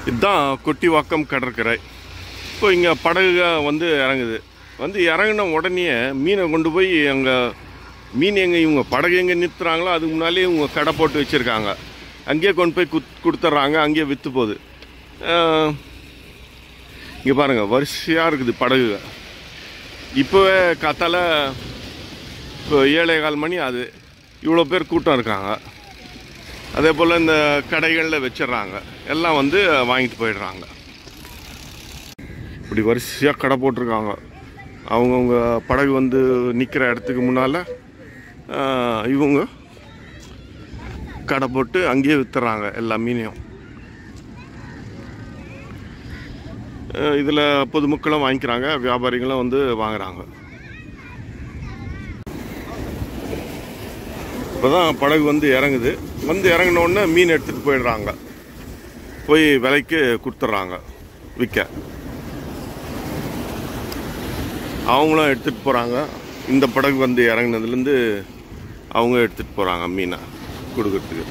இதுதான் கொட்டிவாக்கம் கடற்கரை இப்போ இங்கே படகு வந்து இறங்குது வந்து இறங்கின உடனே மீனை கொண்டு போய் அங்கே மீன் எங்கே இவங்க படகு எங்கே நிறுத்துறாங்களோ அதுக்கு முன்னாலே இவங்க கடை போட்டு வச்சுருக்காங்க அங்கேயே கொண்டு போய் குத் கொடுத்துட்றாங்க அங்கேயே விற்று போகுது இங்கே பாருங்கள் வரிசையாக இருக்குது படகு இப்போவே காத்தால இப்போ ஏழே கால் மணி அது இவ்வளோ பேர் கூட்டம் இருக்காங்க அதே போல் இந்த கடைகளில் வச்சிடுறாங்க எல்லாம் வந்து வாங்கிட்டு போயிடுறாங்க இப்படி வரிசையாக கடை போட்டிருக்காங்க அவங்கவுங்க படகு வந்து நிற்கிற இடத்துக்கு முன்னால் இவங்க கடை போட்டு அங்கேயே விற்றுறாங்க எல்லா மீனையும் இதில் பொதுமக்களும் வாங்கிக்கிறாங்க வியாபாரிகளும் வந்து வாங்குறாங்க இப்போ தான் படகு வந்து இறங்குது வந்து இறங்கின உடனே மீன் எடுத்துகிட்டு போயிடுறாங்க போய் விலைக்கு கொடுத்துட்றாங்க விற்க அவங்களும் எடுத்துகிட்டு போகிறாங்க இந்த படகு வந்து இறங்குனதுலேருந்து அவங்க எடுத்துகிட்டு போகிறாங்க மீனை கொடுக்கறதுக்கு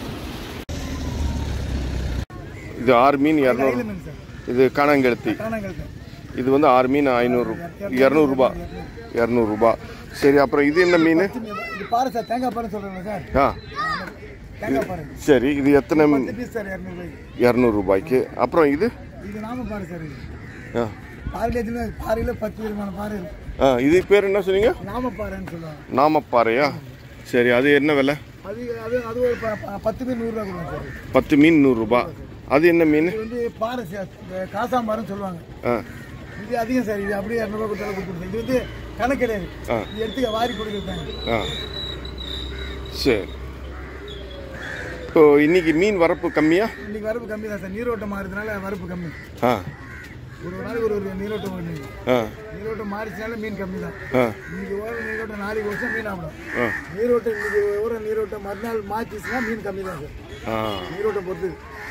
இது ஆறு மீன் இரநூறு இது காணாங்கெழுத்தி இது வந்து ஆறு மீன் ஐநூறு இரநூறுபா இரநூறுபா சரி அப்புறம் இது என்ன மீன் இது பாரு சார் தேங்காய் பாரு சொல்றேன் சார் ஆ தேங்காய் பாரு சரி இது எத்தனை பத்து பீஸ் சார் இரநூறுபாய்க்கு இரநூறுபாய்க்கு அப்புறம் இது இது நாம பாரு சார் இது ஆ பாறையில் எதுவுமே பாறையில் பத்து விதமான பாறை இருக்கு ஆ இது பேர் என்ன சொன்னீங்க நாம பாறைன்னு சொல்லுவாங்க நாமப்பாறையா சரி அது என்ன விலை அது அது அது ஒரு ப- ப- பத்து மீன் நூறுரூவா கொடுங்க சார் பத்து மீன் நூறுரூபா அது என்ன மீன் இது வந்து பாறை சார் இந்த காசாம்பாருன்னு சொல்லுவாங்க ஆ இது அதிகம் சார் இது அப்படியே இரநூறுவா கொடுத்தாலும் கொடுத்துருங்க இது வந்து கணக்கு கிடையாது ஆ. இது எடுத்து வாரி கொடுத்துருக்காங்க ஆ சரி இப்போ இன்னைக்கு மீன் வரப்பு கம்மியா இன்னைக்கு வரப்பு கம்மி தான் சார் நீரோட்டம் மாறுறதுனால வரப்பு கம்மி ஆ ஒரு ஒரு நாளைக்கு ஒரு ஒரு நீரோட்டம் வருது ஆ நீரோட்டம் மாறிச்சுனால மீன் கம்மி தான் ஆ இன்னைக்கு ஓர நீரோட்டம் நாளைக்கு வருஷம் மீன் ஆகணும் ஆ நீரோட்டம் இன்னைக்கு ஓர நீரோட்டம் மறுநாள் மாற்றிச்சுன்னா மீன் கம்மி தான் சார் ஆ நீரோட்டம் பொறுத்து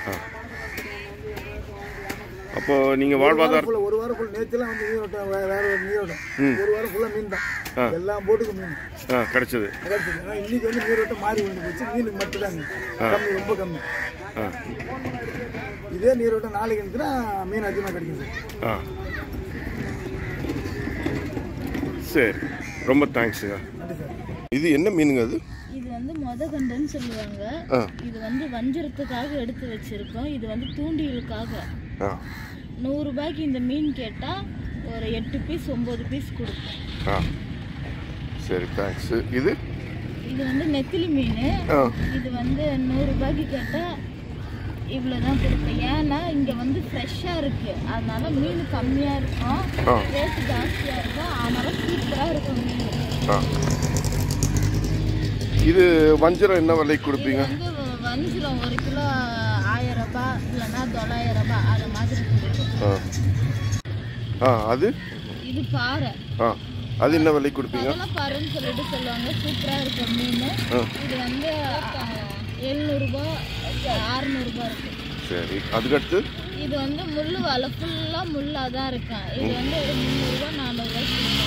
அப்போ நீங்கள் வாழ்வாதாரம் ஃபுல்லாக ஒரு வாரம் ஃபுல் நேற்றுலாம் வந்து நீரோட்டம் வே- வேற ஒரு நீரோட்டம் ஒரு வாரம் ஃபுல்லாக மீன் தான் எல்லா போட்டுக்கும் மீன் ஆ கிடச்சிது கிடைச்சது ஆனால் இன்னைக்கு வந்து நீரோட்டம் மாறி வந்து போச்சு மீனுக்கு மட்டும் தான் கம்மி ரொம்ப கம்மி ஆ இதே நீரோட்டம் நாளைக்கு இருந்துச்சுன்னா மீன் அதிகமாக கிடைக்கும் சார் ஆ சரி ரொம்ப தேங்க்ஸுங்க நன்றி சார் இது என்ன மீனுங்க அது இது வந்து மொதகண்டுன்னு சொல்லுவாங்க ஆ இது வந்து வஞ்சரத்துக்காக எடுத்து வச்சிருக்கோம் இது வந்து தூண்டியலுக்காக ஆ நூறு ரூபாய்க்கு இந்த மீன் கேட்டா ஒரு எட்டு பீஸ் ஒன்பது பீஸ் கொடுப்போம் ஆ சரி தேங்க்ஸு இது இது வந்து நெத்திலி மீன் ஆ இது வந்து நூறு ரூபாய்க்கு கேட்டா இவ்வளோதான் கொடுப்பேன் ஏன்னா இங்கே வந்து ஃப்ரெஷ்ஷாக இருக்கு அதனால மீன் கம்மியாக இருக்கும் ஆ. ரேட்டு ஜாஸ்தியாக இருக்கும் அதனால சூப்பராக இருக்கும் மீன் ஆ இது வஞ்சரம் என்ன விலைக்கு கொடுப்பீங்க இது வந்து வஞ்சிரம் ஒரு கிலோ ஆயிரம் ரூபாய் இல்லைன்னா தொள்ளாயிரம் ரூபாய் அது மாதிரி கொடுக்கும் ஆ ஆ அது இது பாறை ஆ அது என்ன விலைக்கு கொடுப்பீங்க அதெல்லாம் பாருன்னு சொல்லிட்டு சொல்லுவாங்க சூப்பரா இருக்கும் மீன் ஆ. இது வந்து எழுநூறுபா அறுநூறுபா இருக்கு சரி அதுக்கடுத்து இது வந்து முள்ளு வலை ஃபுல்லா முள்ளா தான் இருக்கும் இது வந்து ஒரு முந்நூறுபா நானூறுபா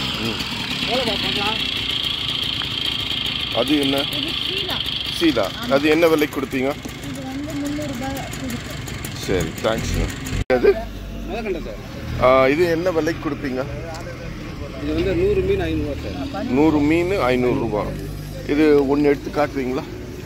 அது என்ன இது சீலா சீதா அது என்ன விலைக்கு கொடுப்பீங்க இது வந்து முந்நூறுபா கொடுக்கும் சரி தேங்க்ஸுங்க அது ஆ, இது என்ன விலைக்கு கொடுப்பீங்க இது வந்து நூறு மீன் ஐநூறுவா சார் நூறு மீன் ஐநூறுரூபா இது ஒன்று எடுத்து காட்டுவீங்களா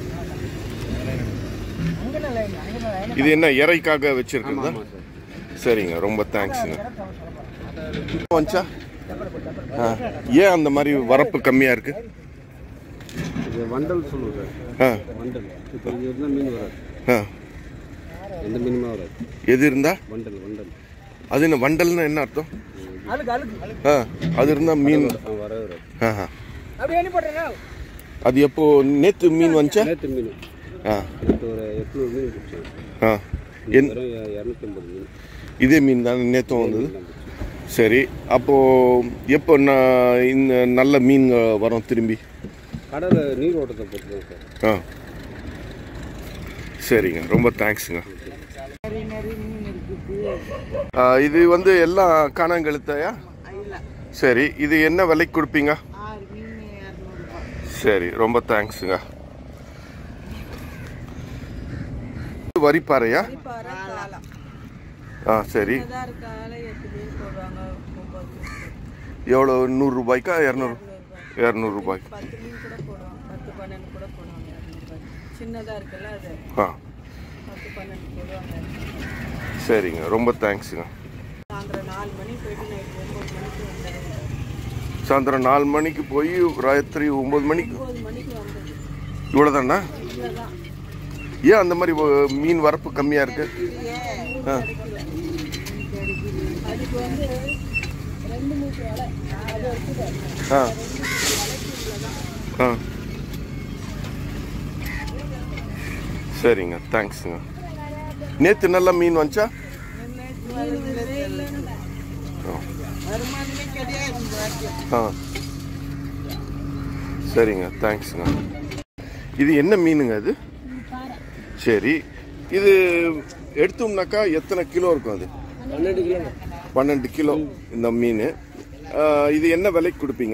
இது என்ன இறைக்காக வச்சிருக்குங்களா சரிங்க ரொம்ப தேங்க்ஸுங்க வந்துச்சா ஆ ஏன் அந்த மாதிரி வரப்பு கம்மியாக இருக்கு இது வண்டல் சொல்லுவோம் சார் ஆ வண்டல் இப்போ இது இருந்தால் மீன் வராது ஆ எந்த மீனுமே வராது எது இருந்தா வண்டல் வண்டல் அது என்ன வண்டல்னா என்ன அர்த்தம் அழுக்கு அழுக்கு ஆ அது இருந்தால் மீன் ஆ, வரவே வராது ஆஹா அப்படியே என்ன பண்ணுறேங்க அது எப்போ நேற்று மீன் வந்துச்சா நேற்று மீன் ஆ நேற்று ஒரு எட்நூறு மீன் பிடிச்சேன் ஆ என் வெறும் இரநூத்தி ஐம்பது மீன் இதே மீன் தானே நேற்றும் வந்தது சரி அப்போது எப்போ நான் இந்த நல்ல மீன் வரும் திரும்பி கடலை நீர் ஓட்டத்தை பொறுத்து தான் சார் ஆ சரிங்க ரொம்ப தேங்க்ஸுங்க ஆ, இது வந்து எல்லாம் காணாங்கழுத்தையா சரி இது என்ன விலைக்கு கொடுப்பீங்க சரி ரொம்ப தேங்க்ஸுங்க வரிப்பாறையா ஆ சரி சின்னதாக இருக்கால எட்டு மீன் போடுவாங்க ஒம்பது மீன் எவ்வளோ நூறுரூபாய்க்கா இரநூறு இரநூறுபா இரநூறுபாய்க்கு பத்து மீன் கூட போடுவாங்க பத்து பன்னெண்டு கூட போடுவாங்க இரநூறுபாய் சின்னதாக இருக்குல்ல அது ஆ பத்து பன்னெண்டு போடுவாங்க சரிங்க ரொம்ப தேங்க்ஸுங்க சாயந்தரம் நாலு மணி போயிட்டு நைட் ஒம்பது மணிக்கு வந்துடுவோம் சாயந்தரம் நாலு மணிக்கு போய் ராத்திரி ஒம்பது மணிக்கு ஒம்பது மணிக்கு வந்தது இவ்வளோதாண்ணா இவ்வளோதான் ஏன் அந்த மாதிரி ஒ- மீன் வரப்பு கம்மியாக இருக்கு ஆ அதுக்கு வந்து ரெண்டு மூணு வேலை அது இருக்குது ஆ ஆ சரிங்க தேங்க்ஸுங்க நேற்று நல்லா மீன் வந்துச்சா வருமானமே கிடையாது இந்த வாட்டி ஆ சரிங்க தேங்க்ஸுங்க இது என்ன மீனுங்க இது சரி இது எடுத்தோம்னாக்கா எத்தனை கிலோ இருக்கும் அது பன்னெண்டு கிலோ பன்னெண்டு கிலோ இந்த மீன் ஆ, இது என்ன விலைக்கு கொடுப்பீங்க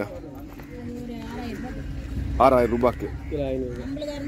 ஆறாயிரம் ரூபாய்க்கு கிலோ ஐநூறு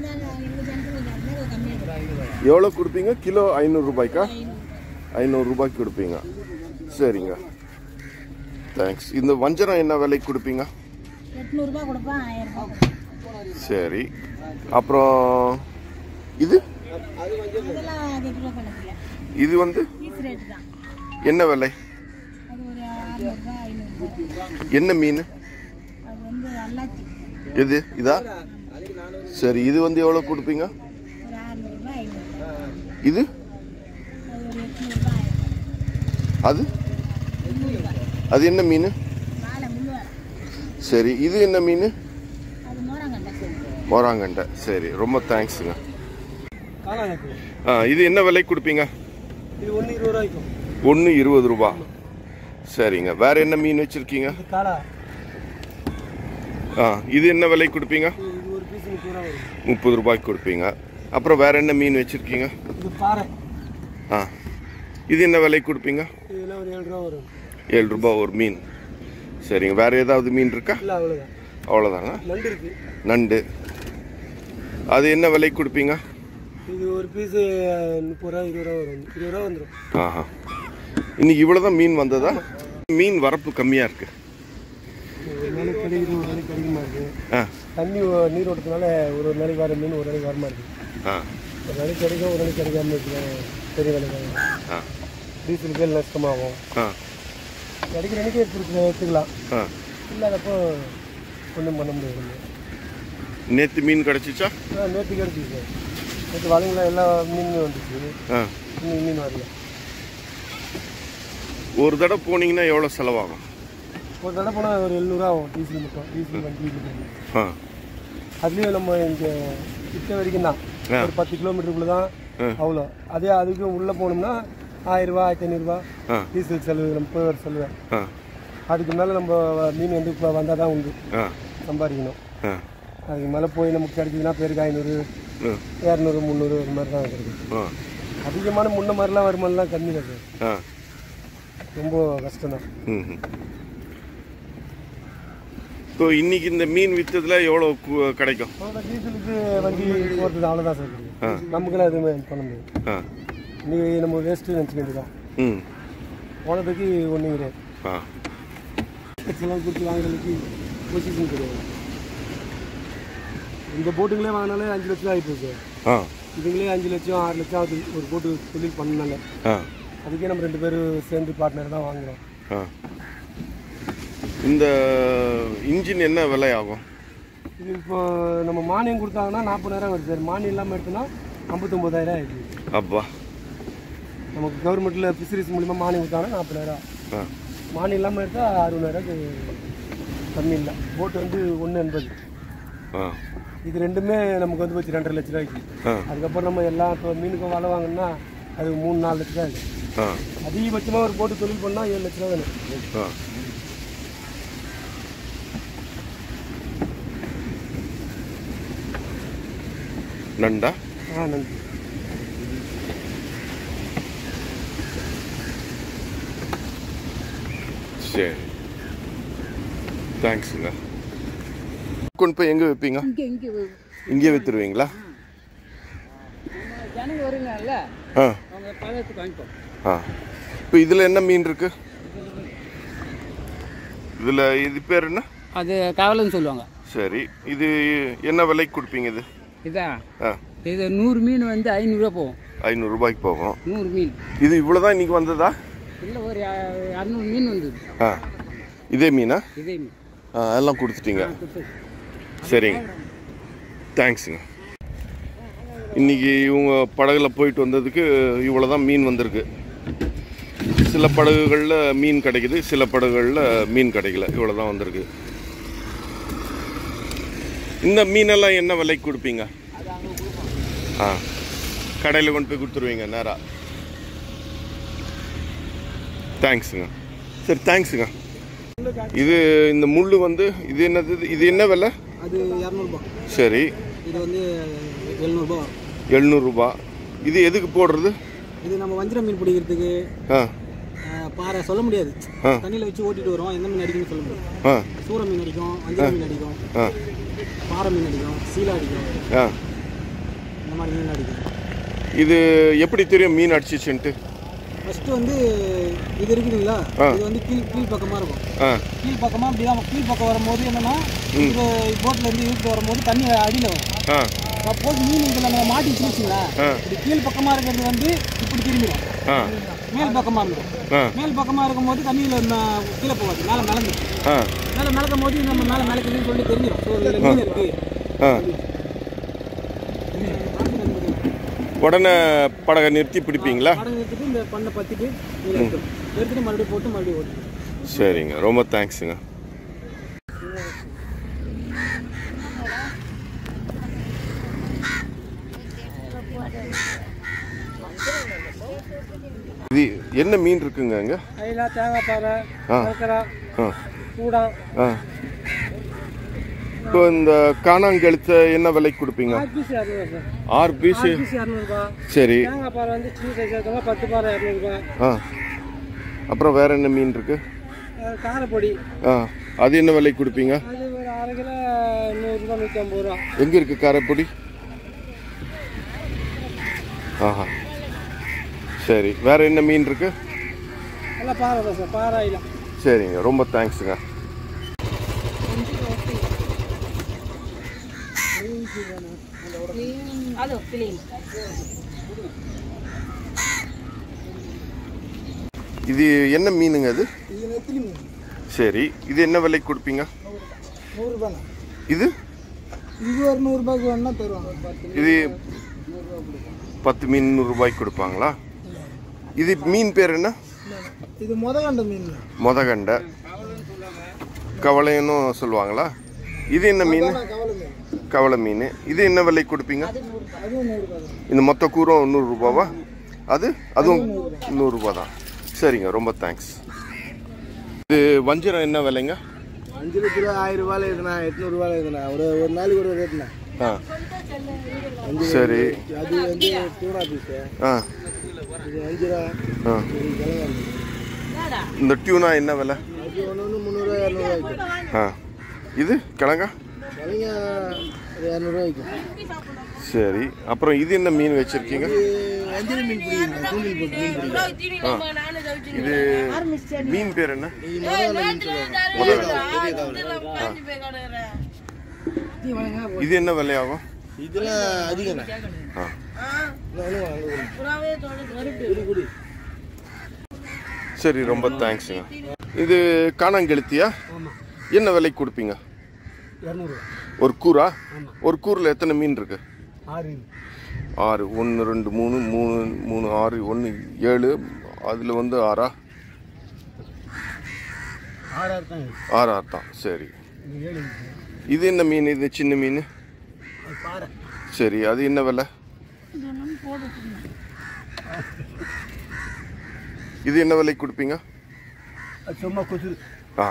எவ்வளோ கொடுப்பீங்க கிலோ ஐநூறு ரூபாய்க்கா ஐநூறு ரூபாய்க்கு கொடுப்பீங்க சரிங்க தேங்க்ஸ் இந்த வஞ்சரம் என்ன விலைக்கு கொடுப்பீங்க எட்நூறுபா கொடுப்பேன் ஆயிரம் ரூபாய் சரி அப்புறம் இது அதெல்லாம் கிலோ கணக்கில் இது வந்து பீஸ் ரேட் தான் என்ன விலை அது ஒரு அறநூறுபா ஐநூறுபா என்ன மீன் அது வந்து அல்லாச்சி எது இதா சரி இது வந்து எவ்வளோ கொடுப்பீங்க ஒரு அறநூறுபா ஐநூறுபா இது அது ஒரு எட்நூறுபா ஆயிரம் அது அது என்ன மீன் வாழை முள்ளுவாழை சரி இது என்ன மீன் அது மோரங்கண்டை மோராங்கண்டை சரி ரொம்ப தேங்க்ஸுங்க காளாங்கத்து ஆ இது என்ன விலைக்கு கொடுப்பீங்க இது ஒன்று இருபது ரூபாய்க்கும் ஒன்று இருபது ரூபா சரிங்க வேற என்ன மீன் வச்சிருக்கீங்க இது காளா ஆ இது என்ன விலைக்கு கொடுப்பீங்க இது ஒரு பீஸ் முப்பது ரூபா வரும் முப்பது ரூபாய்க்கு கொடுப்பீங்க அப்புறம் வேற என்ன மீன் வச்சிருக்கீங்க இது பாறை ஆ இது என்ன விலைக்கு கொடுப்பீங்க இதெல்லாம் ஒரு ஏழு ரூபா வரும் ஏழு ரூபாய் ஒரு மீன் சரிங்க வேற ஏதாவது மீன் இருக்கா இல்லை அவ்வளோதான் அவ்வளோதானா நண்டு இருக்கு நண்டு அது என்ன விலைக்கு கொடுப்பீங்க இது ஒரு பீஸு முப்பது ரூபா இருபது ரூபா வரும் இருபது ரூபா வந்துடும் ஆஹா இன்னைக்கு இவ்வளோதான் மீன் வந்ததா மீன் வரப்பு கம்மியாக இருக்கு ஒரு நாளைக்கு கிடைக்குது ஒரு நாளைக்கு கிடைக்குமா இருக்கு ஆ தண்ணி ஒ- நீர் ஓட்டத்தினால ஒரு ஒரு நாளைக்கு வர மீன் ஒரு நாளைக்கு வரமா இருக்கு ஆ ஒரு நாளைக்கு கிடைக்கும் ஒரு நாளைக்கு கிடைக்காம இருக்கு பெரிய வேலைக்காக ஆ டீசல் கேள் நஷ்டமாகும் ஆ கிடைக்கிற அன்னைக்கு எடுத்து எடுத்துக்கலாம் ஆ இல்லாதப்போ ஒன்றும் பண்ண முடியாது நேற்று மீன் கிடச்சிச்சா ஆ நேற்று கிடைச்சிச்சு சார் நேற்று வலைங்கள எல்லா மீனுமே வந்துச்சு ஆ இன்னும் மீன் வரல ஒரு தடவை போனீங்கன்னா எவ்வளோ செலவாகும் ஒரு தடவை போனால் ஒரு எழுநூறுவா ஆகும் டீசல் மட்டும் டீசல் வண்டி இது ஆ அதுலேயும் நம்ம இங்கே கிட்ட வரைக்கும் தான் ஆ. ஒரு பத்து கிலோமீட்டருக்குள்ள தான் ஆ. அவ்வளோ அதே அதுக்கு உள்ளே போனோம்னா ஆயிரரூபா ஆயிரத்தி ஐநூறுரூவா ஆ டீசல் செலவு நம்ம போய் வர செலவு ஆ அதுக்கு மேலே நம்ம மீன் வந்து இப்போ வந்தால் தான் உண்டு ஆ சம்பாதிக்கணும் ஆ அதுக்கு மேலே போய் நமக்கு கிடைக்குதுன்னா பேருக்கு ஐநூறு ஆ இரநூறு முந்நூறு இது மாதிரி தான் கிடைக்கும் ஆ அதிகமான முன்ன மாதிரிலாம் வருமானம்லாம் கம்மி தான் சார் ஆ ரொம்ப கஷ்டம் தான் ம் இப்போ இன்னைக்கு இந்த மீன் விற்றதுல எவ்வளோ கு- கிடைக்கும் அவ்வளோ டீசலுக்கு வண்டி போகிறது அவ்வளோதான் சார் கிடைக்கும். நமக்கெல்லாம் எதுவுமே பண்ண முடியாது ஆ நீ நம்ம வேஸ்ட்டு நினச்சிக்க வேண்டியதான் ம் போனதுக்கு ஒன்றும் கிடையாது ஆ செலவு கொடுத்து வாங்குறதுக்கு பொசிஷன் கிடையாது இந்த போட்டுங்களே வாங்கினாலே அஞ்சு லட்சம் ஆகி போகுது ஆ இதுங்களே அஞ்சு லட்சம் ஆறு லட்சம் ஆகுது ஒரு போட்டு தொழில் பண்ணனால ஆ அதுக்கே நம்ம ரெண்டு பேரும் சேர்ந்து பார்ட்னர் தான் வாங்குறோம் ஆ இந்த இன்ஜின் என்ன விலை ஆகும் இது இப்போ நம்ம மானியம் கொடுத்தாங்கன்னா நாற்பதாயிரம் வருது சார் மானியம் இல்லாமல் எடுத்தோன்னா ஐம்பத்தொம்போதாயிரம் ஆயிடுது அப்பா நமக்கு கவர்மெண்ட்டில் ஃபிஷரிஸ் மூலிமா மானியம் கொடுத்தாங்கன்னா நாற்பதாயிரம் ஆ மானியம் இல்லாமல் எடுத்தால் அறுபதாயிரம் கம்மி இல்லை போட்டு வந்து ஒன்று எண்பது ஆ இது ரெண்டுமே நமக்கு வந்து வச்சு ரெண்டரை லட்ச ரூபாய்க்கு ஆ அதுக்கப்புறம் நம்ம எல்லா இப்போ மீனுக்கும் வலை வாங்கினா அது மூணு நாலு லட்ச ரூபா ஆகுது ஆ அதிகபட்சமாக ஒரு போட்டு தொழில் பண்ணால் ஏழு லட்ச ரூபா வேணும் ஆ நண்டா ஆ நன்றி சரி தேங்க்ஸுங்க கொண்டு போய் எங்கே வைப்பீங்க இங்கே இங்கே இங்கே விற்றுருவீங்களா ஜனங்க வருங்கல்ல ஆ அவங்க பழத்துக்கு வாங்கிப்போம் ஆ இப்போ இதில் என்ன மீன் இருக்கு இதில் இது பேர் என்ன அது கவலைன்னு சொல்லுவாங்க சரி இது என்ன விலைக்கு கொடுப்பீங்க இது இதா ஆ இது நூறு மீன் வந்து ஐநூறுரூவா போகும் ஐநூறுரூபாய்க்கு போகும் நூறு மீன் இது இவ்வளோ தான் இன்றைக்கி வந்ததா இல்லை ஒரு அ- அறுநூறு மீன் வந்தது ஆ இதே மீனா இதே மீன் ஆ எல்லாம் கொடுத்துட்டீங்க சரிங்க தேங்க்ஸுங்க இன்னைக்கு இவங்க படகுல போயிட்டு வந்ததுக்கு இவ்வளோ தான் மீன் வந்திருக்கு சில படகுகளில் மீன் கிடைக்குது சில படகுகளில் மீன் கிடைக்கல இவ்வளோ தான் வந்திருக்கு இந்த மீனெல்லாம் என்ன விலைக்கு கொடுப்பீங்க ஆ கடையில் கொண்டு போய் கொடுத்துருவீங்க நேராக தேங்க்ஸுங்க சரி தேங்க்ஸுங்க இது இந்த முள் வந்து இது என்னது இது என்ன விலை அது இரநூறுபா சரி இது வந்து எழுநூறுபா எழுநூறுபா இது எதுக்கு போடுறது இது நம்ம வஞ்சிரம் மீன் பிடிக்கிறதுக்கு ஆ ஆஹ், பாறை சொல்ல முடியாது ஆ. தண்ணியில் வச்சு ஓட்டிட்டு வரோம் எந்த மீன் அடிக்கும்னு சொல்ல முடியாது ஆ சூர மீன் அடிக்கும் வஞ்சிரம் மீன் அடிக்கும் ஆ பாறை மீன் அடிக்கும் சீலா அடிக்கும் ஆ இந்த மாதிரி மீன் அடிக்கும் இது எப்படி தெரியும் மீன் அடிச்சிச்சுன்ட்டு ஃபர்ஸ்ட் வந்து இது இருக்குதுங்களா ஆ. இது வந்து கீழ் கீழ் பக்கமாக இருக்கும் ஆ கீழ் பக்கமாக அப்படி தான் கீழ் பக்கம் வரும்போது என்னன்னா இது போட்டில் இருந்து இழுத்து வரும்போது தண்ணி அடியில் வரும் ஆ சப்போஸ் மீன் இதில் நம்ம மாட்டிச்சுன்னு வச்சுங்களேன் ஆ. இது கீழ் பக்கமாக இருக்கிறது வந்து இப்படி திரும்பிடும் ஆ மேல் பக்கமாக இருந்துடும் ஆ மேல் பக்கமாக இருக்கும்போது தண்ணியில் கீழே போகாது மேலே மிளந்து ஆ மேலே மிளக்கும் போது நம்ம மேலே மிளக்குதுன்னு சொல்லிட்டு தெரிஞ்சிடும் ஸோ இதில் மீன் இருக்குது ஆ உடனே படகை நிறுத்தி பிடிப்பீங்களா படம் எடுத்துட்டு இந்த பண்ணை பற்றிட்டு இதில் எடுத்துடும் எடுத்துட்டு மறுபடியும் போட்டு மறுபடியும் ஓட்டு சரிங்க ரொம்ப தேங்க்ஸுங்க இது என்ன மீன் இருக்குங்க அங்க கையில் தேங்காய் பாறை ஆ கலக்கரா ஆ கூடா ஆ இப்போ இந்த காணாங்கெழுத்த என்ன விலைக்கு கொடுப்பீங்க ஆறு பீஸ் இரநூறுவா சார் ஆறு பீஸு ஆறு பீஸ் இரநூறுபா சரி தேங்காய் பாறை வந்து சின்ன சைஸ் இருக்கா பத்து பாறை இரநூறுபா ஆ அப்புறம் வேற என்ன மீன் இருக்கு காரப்பொடி ஆ அது என்ன விலைக்கு கொடுப்பீங்க அது ஒரு அரை கிலோ நூறுரூபா நூற்றி ஐம்பது ரூபா எங்க இருக்கு காரைப்பொடி ஆஹா சரி வேற என்ன மீன் இருக்கு எல்லாம் பாறை தான் சார் பாறை இல்லை சரிங்க ரொம்ப தேங்க்ஸுங்க அது கிளீன் இது என்ன மீனுங்க அது இது நெத்திலி மீன் சரி இது என்ன விலைக்கு கொடுப்பீங்க நூறுரூபாண்ணா இது இது ஒரு நூறுரூபாய்க்கு வேணா தருவாங்க இது பத்து மீன் நூறு ரூபாய்க்கு கொடுப்பாங்களா இது மீன் பேர் என்ன இது முதகண்ட மீன் மொதகண்டை கவளைன்னு சொல்லுவாங்களா இது என்ன மீன் கவலை மீன் கவளை மீன் இது என்ன விலைக்கு கொடுப்பீங்க அதுவும் நூறுரூபா தான் இந்த மொத்த கூறும் நூறுரூபாவா அது அதுவும் நூறுரூபா தான் சரிங்க ரொம்ப தேங்க்ஸ் இது வஞ்சிரம் என்ன விலைங்க அஞ்சு கிலோ ஆயிரம் ரூபாயில் இருக்குண்ணா எட்நூறுபாயில் இருக்குண்ணா ஒரு ஒரு நாளைக்கு ஒரு ரேட்ண்ணா ஆ சரி அது வந்து டூனா பீஸு ஆ இது அஞ்சு ரூபா ஆ இது கிழங்கு இந்த டியூனா என்ன விலை அது ஒன்று ஒன்று முந்நூறுரூவா இரநூறுவாய்க்கு ஆ இது கிழங்கா கிழங்க ஒரு இரநூறுவாய்க்கு சரி அப்புறம் இது என்ன மீன் வச்சுருக்கீங்க இது வஞ்சிர மீன் பிடிக்குங்க தூண்டில் போட்டு மீன் பிடிக்கும் இது மீன் பேர் என்ன இது முதல்ல மீன் சொல்லுவாங்க இது என்ன விலையாகும் இதெல்லாம் அதிகண்ணா ஆ குடி குடி சரி ரொம்ப தேங்க்ஸுங்க இது காணாங்கெழுத்தியா என்ன விலைக்கு கொடுப்பீங்க இரநூறுவா ஒரு கூரா ஒரு கூரில் எத்தனை மீன் இருக்கு ஆறு ஆறு ஒன்று ரெண்டு மூணு மூணு மூணு ஆறு ஒன்று ஏழு அதில் வந்து ஆறா ஆறாறு தான் ஆறு ஆறு தான் சரி இது ஏழு இருக்கு. இது என்ன மீன் இது சின்ன மீன் அது பாறை சரி அது என்ன விலை இது என்ன விலைக்கு கொடுப்பீங்க அது சும்மா கொசு ஆ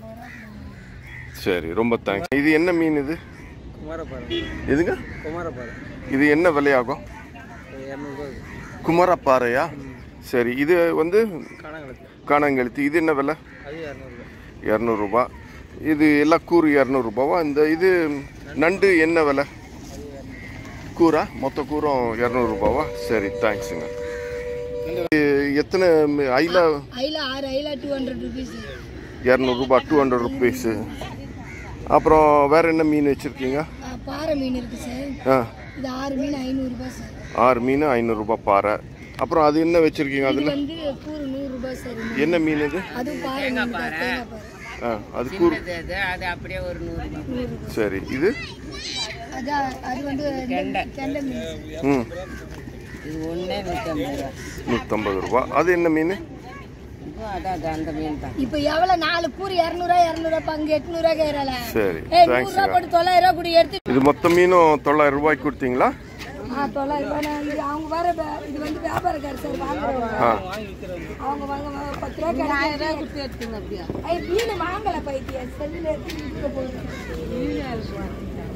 சரி ரொம்ப தேங்க்ஸ் இது என்ன மீன் இது குமாரப்பாறை எதுங்க குமாரப்பாறை இது என்ன விலையாகும் இரநூறுபா குமாரப்பாறையா சரி இது வந்து காணாங்கலத்து காணாங்கெழுத்து இது என்ன விலை அது இரநூறுபா இரநூறுபா இது எல்லாம் கூறு இரநூறுபாவா இந்த இது நண்டு என்ன விலை கூரா மொத்த கூறும் இரநூறுபாவா சரி தேங்க்ஸுங்க எத்தனை மி- ஐல ஐல ஆறு ஐல டூ ஹண்ட்ரட் ருபீஸ் இரநூறுபா டூ ஹண்ட்ரட் ருபீஸு அப்புறம் வேற என்ன மீன் வச்சுருக்கீங்க பாறை மீன் இருக்கு சார் ஆ இது ஆறு மீன் ஐநூறுரூபா சார் ஆறு மீன் ஐநூறுரூபா பாறை அப்புறம் அது என்ன வச்சுருக்கீங்க இது அதில் வந்து கூறு நூறுரூபா சார் இது. என்ன மீன் இது அதுவும் பாறை மீன் தான், தேங்காய் பாறை ஆ அது கூறு அது அது அப்படியே ஒரு நூறு ரூபாய். சரி இது அது அது வந்து கெண்டை மீன் சார் ம் இது ஒன்றே நூற்றம்பது ரூபா நூற்றம்பது ரூபா அது என்ன மீன் இப்போ அதான் அது அந்த மீன் தான் இப்போ எவ்வளோ நாலு கூறு இரநூறுவா இரநூறுவா பங்கு எட்நூறுவா கேட்கறல சரி ஏய் தேங்க்ஸ் நூறுரூவா போட்டு தொள்ளாயிரம் ரூபா கூட எடுத்து இது மொத்த மீனும் தொள்ளாயிரம் ரூபாய்க்கு கொடுத்தீங்களா ஆ தொள்ளாயிரம் ரூபா நான் இது அவங்க வர வே- இது வந்து வியாபாரக்கார சார் வாங்குறவங்க ஆ அவங்க வாங்க வாங்க, பத்து ரூபா கிடையாது கொடுத்து எடுத்துங்க அப்படியா ஐ மீன் வாங்கல பைத்தியா செல்லில் எடுத்து வீட்டுக்கு போகுது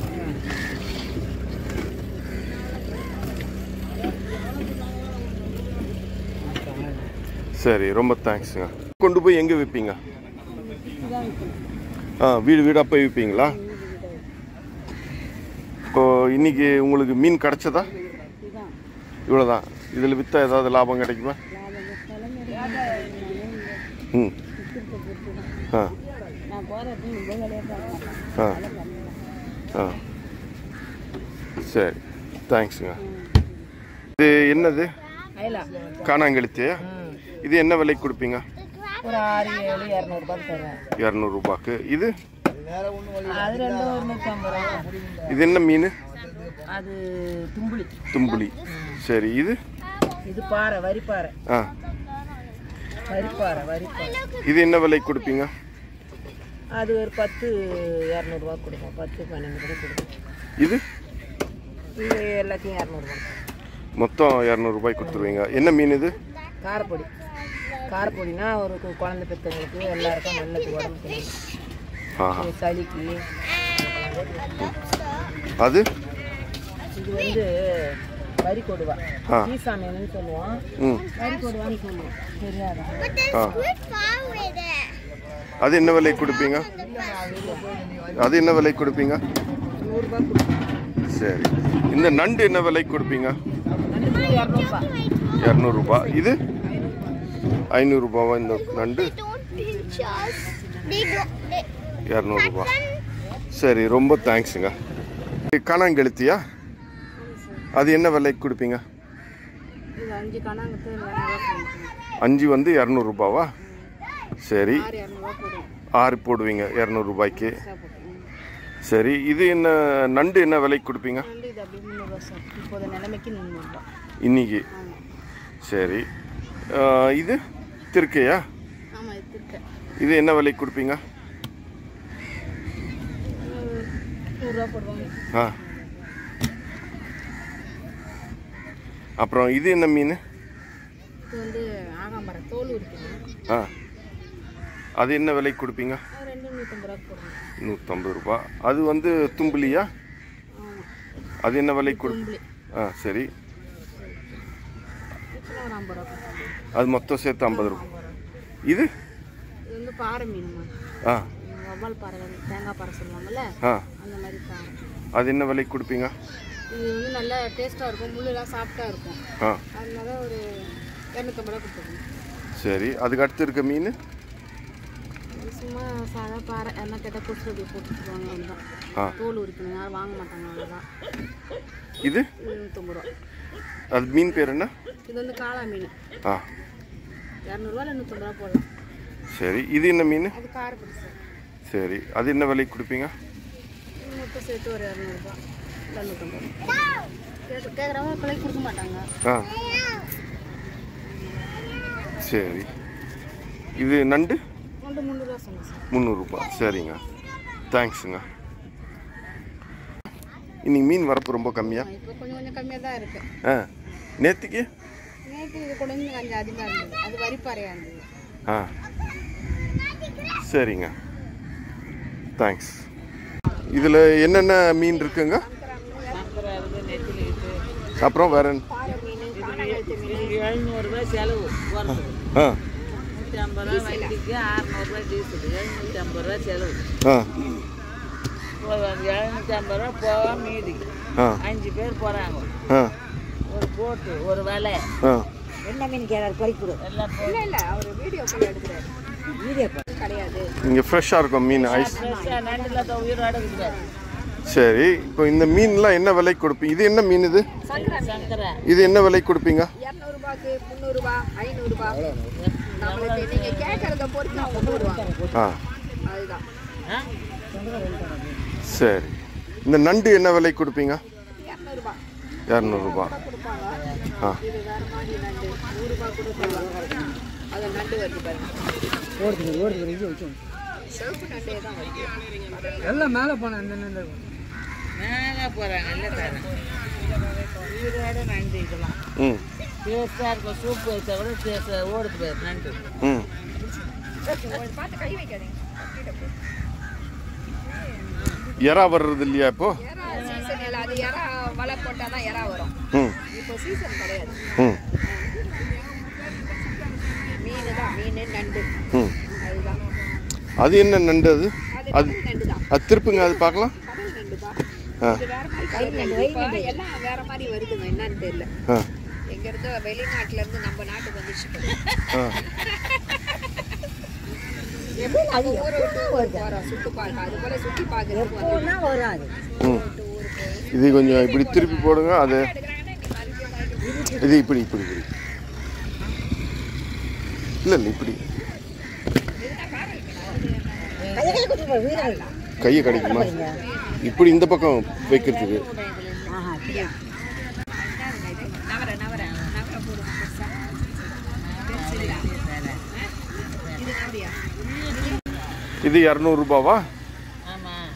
சரி ரொம்ப தேங்க்ஸுங்க கொண்டு போய் எங்கே விற்பீங்க ஆ வீடு வீடாக போய் விற்பீங்களா இப்போ இன்னைக்கு உங்களுக்கு மீன் கிடைச்சதா இவ்வளோதான் இதில் விற்றா ஏதாவது லாபம் கிடைக்குமா ம் ஆ ஆ ஆ சரி தேங்க்ஸுங்க இது என்னது காணாங்கெழுத்தியா இது என்ன விலைக்கு கொடுப்பீங்க ஒரு ஆறு ஏழு இரநூறுபா தருவேன் இரநூறுபாக்கு இது அது ரெண்டும் ஒரு நூற்றம்பது ரூபா இது என்ன மீன் அது தும்புளி தும்புளி சரி இது இது பாறை வரிப்பாறை ஆ வரிப்பாறை வரிப்பாறை இது என்ன விலைக்கு கொடுப்பீங்க அது ஒரு பத்து இரநூறுவா கொடுப்போம் பத்து பன்னெண்டு கூட கொடுப்போம் இது இது எல்லாத்தையும் இரநூறுவா மொத்தம் இரநூறுபாய்க்கு கொடுத்துருவீங்க என்ன மீன் இது காரப்பொடி காரப்பொடினா ஒரு கு- குழந்தை பெற்றவங்களுக்கு எல்லாருக்கும் நல்லது உடம்புக்கு ஆஹா நல்லது. சளிக்கு அது இது வந்து வரி கொடுவா ஆ. ஈசாமியன்னு சொல்லுவோம் ம் வரி கொடுவான்னு சொல்லுவோம் தெரியாதா ஆ அது என்ன விலைக்கு கொடுப்பீங்க அது என்ன விலைக்கு கொடுப்பீங்க நூறுரூபா கொடுப்போம் சரி இந்த நண்டு என்ன விலைக்கு கொடுப்பீங்க ரெண்டு இரநூறுபா இரநூறுபா இது ஐநூறுரூபாவா இந்த நண்டு இரநூறுபா சரி ரொம்ப தேங்க்ஸுங்க காணாங்கெழுத்தியா அது என்ன விலைக்கு கொடுப்பீங்க இது அஞ்சு கணாங்கத்து இரநூறுவா கொடுப்போம் அஞ்சு வந்து இரநூறுபாவா சரி ஆறு இரநூறுவா போடுவோம் ஆறு போடுவீங்க இரநூறுபாய்க்கு சாப்பிடுவோம் சரி இது என்ன நண்டு என்ன விலைக்கு கொடுப்பீங்க வந்து இது அப்படியே முந்நூறுவா சார் இப்போது நிலைமைக்கு முந்நூறுபா இன்னைக்கு சரி ஆ, இது திருக்கையா ஆமாம் இது இருக்கு இது என்ன விலைக்கு கொடுப்பீங்க நூறுரூவா போடுவாங்க ஆ அப்புறம் இது என்ன மீன் இது வந்து ஆகாம்பரம் தோல் உரிக்கணும் ஆ அது என்ன விலைக்கு கொடுப்பீங்க அது ரெண்டு நூற்றம்பது ரூபா போடுவோம் நூற்றம்பது ரூபா அது வந்து தும்புலியா ஆமாம் அது என்ன விலைக்கு கொடு தும்புளி ஆ சரி இப்போலாம் ஒரு ஐம்பது ரூபா கொடுப்போம் அது மொத்தம் சேர்த்து ஐம்பது ரூபா இது இது வந்து பாறை மீனுமா ஆ வவ்வால் பாறை வந்து தேங்காய் பாறை சொல்லுவாங்கல்ல ஆ அந்த மாதிரி பாறை அது என்ன விலைக்கு கொடுப்பீங்க இது வந்து நல்லா டேஸ்ட்டாக இருக்கும் முள்ளெல்லாம் சாஃப்டாக இருக்கும் ஆ அதனால ஒரு இரநூத்தம்பது ரூபா கொடுத்துருக்கோம் சரி அதுக்கு அடுத்து இருக்க மீன் இது சும்மா சாதா பாறை எல்லாம் கேட்டால் குடிச்சு அப்படி போட்டுருவாங்க அவ்வளோதான் ஆ தோல் உரிக்கணும் யாரும் வாங்க மாட்டாங்க அவ்வளோதான் இது இது நூற்றம்பது ரூபா அது மீன் பேர் என்ன இது வந்து காளா மீன் ஆ இரநூறுவா இல்லை நூற்றம்பது ரூபா போடலாம் சரி இது என்ன மீன் அது காரப்பொடி சார் சரி அது என்ன விலைக்கு கொடுப்பீங்க இது மொத்தம் சேர்த்து ஒரு இரநூறுபா இல்லை நூற்றம்பது ரூபா கேட்டு கேட்குறவங்க பிள்ளைக்கு கொடுக்க மாட்டாங்க ஆ சரி இது நண்டு ரெண்டு முந்நூறுரூவா சொன்னேன் சார் முந்நூறுரூபா சரிங்க தேங்க்ஸுங்க இன்னைக்கு மீன் வரப்பு ரொம்ப கம்மியா இப்போ கொஞ்சம் கொஞ்சம் கம்மியாக தான் இருக்குது ஆ நேற்றுக்கு நேற்று இது கூட இன்னும் கொஞ்சம் அதிகமாக இருந்தது அது வரிப்பாறையாக இருந்தது ஆ சரிங்க தேங்க்ஸ் இதில் என்னென்ன மீன் இருக்குங்க அப்புறம் வேற என்ன? எழுநூறுபா செலவு ஆ நூற்றி ஐம்பது ரூபா வண்டிக்கு அறநூறுபா டீசல் எழுநூற்றி ஐம்பது ரூபா செலவு ஆ எழுநூற்றி ஐம்பது ரூபா போவா மீதி ஆ அஞ்சு பேர் போகிறாங்க ஆ ஒரு போட்டு ஒரு வலை ஆ என்ன மீன் கேட்காரு பொறி கொடு இல்ல இல்ல அவர் வீடியோ போய் எடுக்கிறாரு வீடியோ கிடையாது இங்கே ஃப்ரெஷ்ஷாக இருக்கும் மீன் ஐஸ் நண்டில் உயிரோட இருக்குது சரி இப்போ இந்த மீன்லாம் என்ன விலைக்கு கொடுப்பீங்க இது என்ன மீன் இது சங்கரை இது என்ன விலைக்கு கொடுப்பீங்க இரநூறுபாக்கு முந்நூறுபா ஐநூறுபா நம்மளுக்கு நீங்க கேட்கறத பொறுத்து அவங்க போடுவாங்க ஆ அதுதான் சரி இந்த நண்டு என்ன விலைக்கு கொடுப்பீங்க இரநூறுபா இரநூறுபா கொடுப்பாங்க ஆ இது வேற மாதிரி நண்டு நூறுபா கூட தருவாங்க அது நண்டு வருது பாருங்க ஓடுது ஓடுது இது வச்சு சிவப்பு நண்டே தான் வருது எல்லாம் மேலே போனேன் அந்த நண்டு மேலே போகிறாங்க இல்லை தரேன் உயிரோட நண்டு இதெல்லாம் ம் டேஸ்ட்டாக இருக்கும் சூப் வச்சா கூட டேஸ்ட் ஓடுது பாரு நண்டு ம் பார்த்து கை வைக்காதீங்க எறா வர்றது இல்லையா இப்போ எறா சீசன் இல்லை அது எறா வலை போட்டால் தான் எறா வரும் ம் இப்போ சீசன் கிடையாது ம் மீன் தான் மீன் நண்டு ம் அதுதான் அது என்ன நண்டு அது அது அது கடல் நண்டு தான் அது திருப்புங்க அது பார்க்கலாம் கடல் நண்டுப்பா ஆ இது வேற மாதிரி கடல் நண்டு இப்போ எல்லாம் வேற மாதிரி வருதுங்க என்னன்னு தெரியல ஆ எங்க இருந்தோ வெளிநாட்டுல இருந்து நம்ம நாட்டுக்கு வந்துச்சு ஆ எப்படி அது ஊரை விட்டு ஊருக்கு போறோம் சுட்டு பார்க்க அது போல சுத்தி பார்க்கறதுக்கு வந்து ஒன்றா வரும் அது ம் இது கொஞ்சம் இப்படி திருப்பி போடுங்க அது இது இப்படி இப்படி இப்படி இல்லை இல்லை இப்படி கையை கையை குத்தி போய் வீரர்கள் கையை கடிக்குமா இப்படி இந்த பக்கம் வைக்கிறதுக்கு ஆஹா அப்படியா நவர நவர நவர போடுவோம் பெருசா பெருசில்ல இது நவரியா இது இரநூறுபாவா ஆமாம்